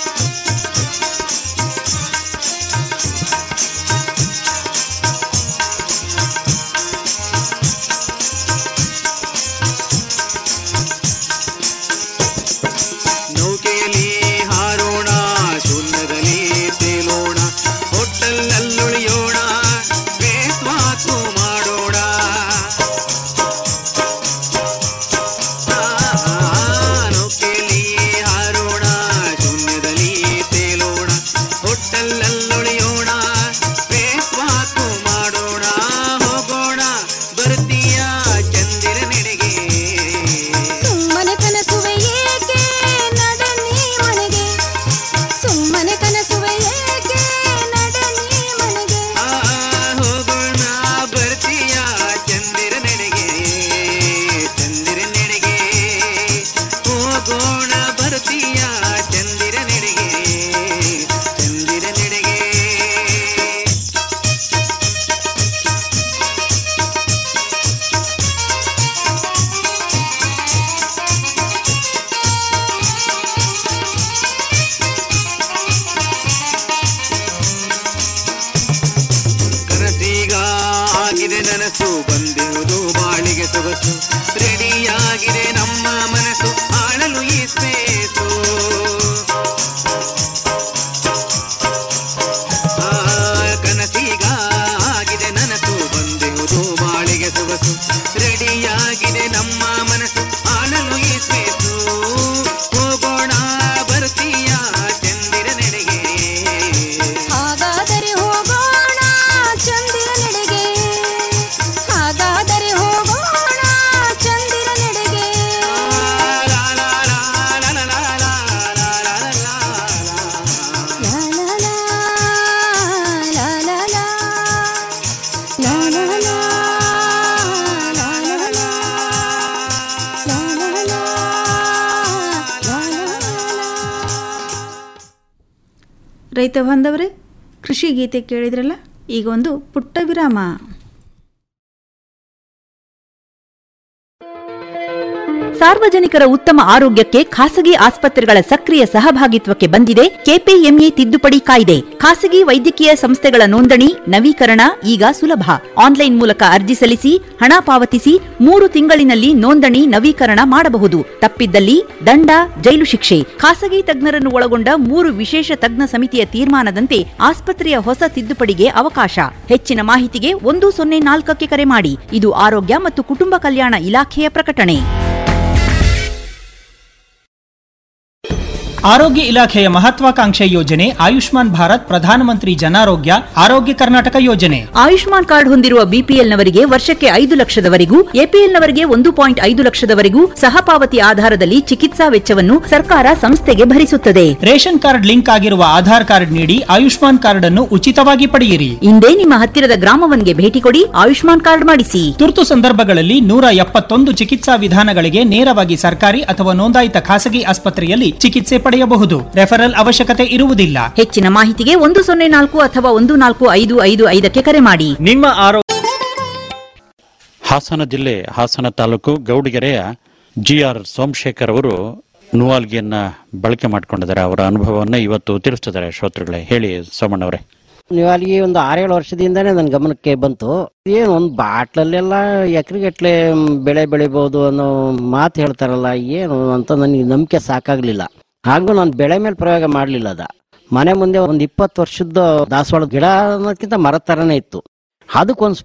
ನೌಕೆಯಲ್ಲಿ ಹಾರೋಣ ಶೂನ್ಯದಲ್ಲಿ ತೇಲೋಣ ಹೋಟೆಲ್ನಲ್ಲುಳಿಯೋಣ ಬೇಸ್ ಮಾತು ಮಾಡೋಣ ಆ, ನೌಕೆಯಲ್ಲಿ ಹಾರೋಣ ಶೂನ್ಯದಲ್ಲಿ ತೇಲೋಣ ಹೋಟೆಲ್ನಲ್ಲುಳಿಯೋಣ ಬೇಸ್ ಮಾತು ಮಾಡೋಣ ಹೋಗೋಣ ಬರ್ತೀಯ ಚಂದಿರ ನೆಡೆಗೆ ಸುಮ್ಮನೆ ಕನಸುವೆ ಏಕೆ ನಡೆ ನೀ ಮನೆಗೆ ಸುಮ್ಮನೆ ಕನಸುವೆ ಏಕೆ ನಡೆ ನೀ ಮನೆಗೆ ಆ, ಹೋಗೋಣ ಬರ್ತೀಯ ಚಂದಿರ ನೆಡೆಗೆ ಚಂದಿರ ನೆಡೆಗೆ ಹೋಗೋಣ ಬರ್ತೀಯ ಚಂದಿರ ನೆಡೆಗೆ ಚಂದಿರ ನೆಡೆಗೆ ಕನಸೀಗ ಆಗಿದೆ ನನಸು ಬಂದಿರುವುದು ಬಾಳಿಗೆ ಸೊಗಸು ರೆಡಿಯಾಗಿದೆ ನಮ್ಮ ಮನಸ್ಸು ಆಳಲು ಈ ಸ್ಪೇಸು ಆ, ಕನಸೀಗ ಆಗಿದೆ ನನಸು ಬಂದಿರುವುದು ಬಾಳಿಗೆ ಸೊಗಸು ರೆಡಿಯಾಗಿದೆ ನಮ್ಮ ಮನಸ್ಸು ಆಳಲು ಈ ಸ್ಪೇಸು ಹೋಗೋಣ ಬರ್ತೀಯ ಚಂದಿರ ನೆಡೆಗೆ ಹಾಗಾದರೆ ಹೋಗೋಣ ಚಂದಿರ ನೆಡೆಗೆ ಹಾಗಾದರೆ ಹೋಗೋಣ ಚಂದಿರ ನೆಡೆಗೆ ಲಾ ಲಾ ಲಾ, ಲಾ ಲಾ ಲಾ, ಲಾ ಲಾ ಲಾ, ಲಾ ಲಾ ಲಾ, ಲಾ ಲಾ ಲಾ, ಲಾ ಲಾ ಲಾ. ರೈತ ಬಾಂಧವರೇ ಕೃಷಿ ಗೀತೆ ಕೇಳಿದ್ರಲ್ಲ ಈಗ ಒಂದು ಪುಟ್ಟ ವಿರಾಮ ಸಾರ್ವಜನಿಕರ ಉತ್ತಮ ಆರೋಗ್ಯಕ್ಕೆ ಖಾಸಗಿ ಆಸ್ಪತ್ರೆಗಳ ಸಕ್ರಿಯ ಸಹಭಾಗಿತ್ವಕ್ಕೆ ಬಂದಿದೆ ಕೆಪಿಎಂಇ ತಿದ್ದುಪಡಿ ಕಾಯ್ದೆ ಖಾಸಗಿ ವೈದ್ಯಕೀಯ ಸಂಸ್ಥೆಗಳ ನೋಂದಣಿ ನವೀಕರಣ ಈಗ ಸುಲಭ ಆನ್ಲೈನ್ ಮೂಲಕ ಅರ್ಜಿ ಸಲ್ಲಿಸಿ ಹಣ ಪಾವತಿಸಿ ಮೂರು ತಿಂಗಳಿನಲ್ಲಿ ನೋಂದಣಿ ನವೀಕರಣ ಮಾಡಬಹುದು ತಪ್ಪಿದ್ದಲ್ಲಿ ದಂಡ ಜೈಲು ಶಿಕ್ಷೆ ಖಾಸಗಿ ತಜ್ಞರನ್ನು ಒಳಗೊಂಡ ಮೂರು ವಿಶೇಷ ತಜ್ಞ ಸಮಿತಿಯ ತೀರ್ಮಾನದಂತೆ ಆಸ್ಪತ್ರೆಯ ಹೊಸ ತಿದ್ದುಪಡಿಗೆ ಅವಕಾಶ ಹೆಚ್ಚಿನ ಮಾಹಿತಿಗೆ ಒಂದು ಸೊನ್ನೆ ನಾಲ್ಕಕ್ಕೆ ಕರೆ ಮಾಡಿ ಇದು ಆರೋಗ್ಯ ಮತ್ತು ಕುಟುಂಬ ಕಲ್ಯಾಣ ಇಲಾಖೆಯ ಪ್ರಕಟಣೆ ಆರೋಗ್ಯ ಇಲಾಖೆಯ ಮಹತ್ವಾಕಾಂಕ್ಷೆ ಯೋಜನೆ ಆಯುಷ್ಮಾನ್ ಭಾರತ್ ಪ್ರಧಾನಮಂತ್ರಿ ಜನಾರೋಗ್ಯ ಆರೋಗ್ಯ ಕರ್ನಾಟಕ ಯೋಜನೆ ಆಯುಷ್ಮಾನ್ ಕಾರ್ಡ್ ಹೊಂದಿರುವ ಬಿಪಿಎಲ್ನವರಿಗೆ ವರ್ಷಕ್ಕೆ ಐದು ಲಕ್ಷದವರೆಗೂ ಎಪಿಎಲ್ನವರಿಗೆ ಒಂದು ಪಾಯಿಂಟ್ ಐದು ಲಕ್ಷದವರೆಗೂ ಸಹಪಾವತಿ ಆಧಾರದಲ್ಲಿ ಚಿಕಿತ್ಸಾ ವೆಚ್ಚವನ್ನು ಸರ್ಕಾರ ಸಂಸ್ಥೆಗೆ ಭರಿಸುತ್ತದೆ ರೇಷನ್ ಕಾರ್ಡ್ ಲಿಂಕ್ ಆಗಿರುವ ಆಧಾರ್ ಕಾರ್ಡ್ ನೀಡಿ ಆಯುಷ್ಮಾನ್ ಕಾರ್ಡ್ ಅನ್ನು ಉಚಿತವಾಗಿ ಪಡೆಯಿರಿ ಇಂದೇ ನಿಮ್ಮ ಹತ್ತಿರದ ಗ್ರಾಮವನ್ಗೆ ಭೇಟಿ ಕೊಡಿ ಆಯುಷ್ಮಾನ್ ಕಾರ್ಡ್ ಮಾಡಿಸಿ ತುರ್ತು ಸಂದರ್ಭಗಳಲ್ಲಿ ನೂರ ಎಪ್ಪತ್ತೊಂದು ಚಿಕಿತ್ಸಾ ವಿಧಾನಗಳಿಗೆ ನೇರವಾಗಿ ಸರ್ಕಾರಿ ಅಥವಾ ನೋಂದಾಯಿತ ಖಾಸಗಿ ಆಸ್ಪತ್ರೆಯಲ್ಲಿ ಚಿಕಿತ್ಸೆ ಪಡೆಯಬಹುದು ರೆಫರಲ್ ಅವಶ್ಯಕತೆ ಇರುವುದಿಲ್ಲ ಹೆಚ್ಚಿನ ಮಾಹಿತಿಗೆ ಒಂದು ಸೊನ್ನೆ ನಾಲ್ಕು ಅಥವಾ ಒಂದು ನಾಲ್ಕು ಐದು ಐದು ಐದಕ್ಕೆ ಕರೆ ಮಾಡಿ ನಿಮ್ಮ ಆರೋಗ್ಯ ಹಾಸನ ಜಿಲ್ಲೆ ಹಾಸನ ತಾಲೂಕು ಗೌಡಿಗೆರೆಯ ಜಿ ಆರ್ ಸೋಮಶೇಖರ್ ಅವರು ನುವಾಲ್ಗಿಯನ್ನ ಬಳಕೆ ಮಾಡ್ಕೊಂಡಿದ್ದಾರೆ ಅವರ ಅನುಭವವನ್ನ ಇವತ್ತು ತಿಳಿಸ್ತಿದ್ದಾರೆ ಶ್ರೋತೃಗಳೇ ಹೇಳಿ ಸೋಮಣ್ಣವರೇ ನೀವು ಅಲ್ಲಿಗೆ ಒಂದು ಆರೇಳು ವರ್ಷದಿಂದಾನೇ ನನ್ನ ಗಮನಕ್ಕೆ ಬಂತು ಏನು ಒಂದು ಬಾಟ್ಲಲ್ಲೆಲ್ಲ ಎಕರೆಗಟ್ಲೆ ಬೆಳೆ ಬೆಳಿಬೋದು ಅನ್ನೋ ಮಾತು ಹೇಳ್ತಾರಲ್ಲ ಏನು ಅಂತ ನನಗೆ ನಂಬಿಕೆ ಸಾಕಾಗ್ಲಿಲ್ಲ ಹಾಗೂ ನಾನು ಬೆಳೆ ಮೇಲೆ ಪ್ರಯೋಗ ಮಾಡಲಿಲ್ಲ ಅದ ಮನೆ ಮುಂದೆ ಒಂದು ಇಪ್ಪತ್ತು ವರ್ಷದ ದಾಸವಾಳ ಗಿಡ ಅನ್ನೋದಕ್ಕಿಂತ ಮರ ಥರನೇ ಇತ್ತು ಅದಕ್ಕೊಂದು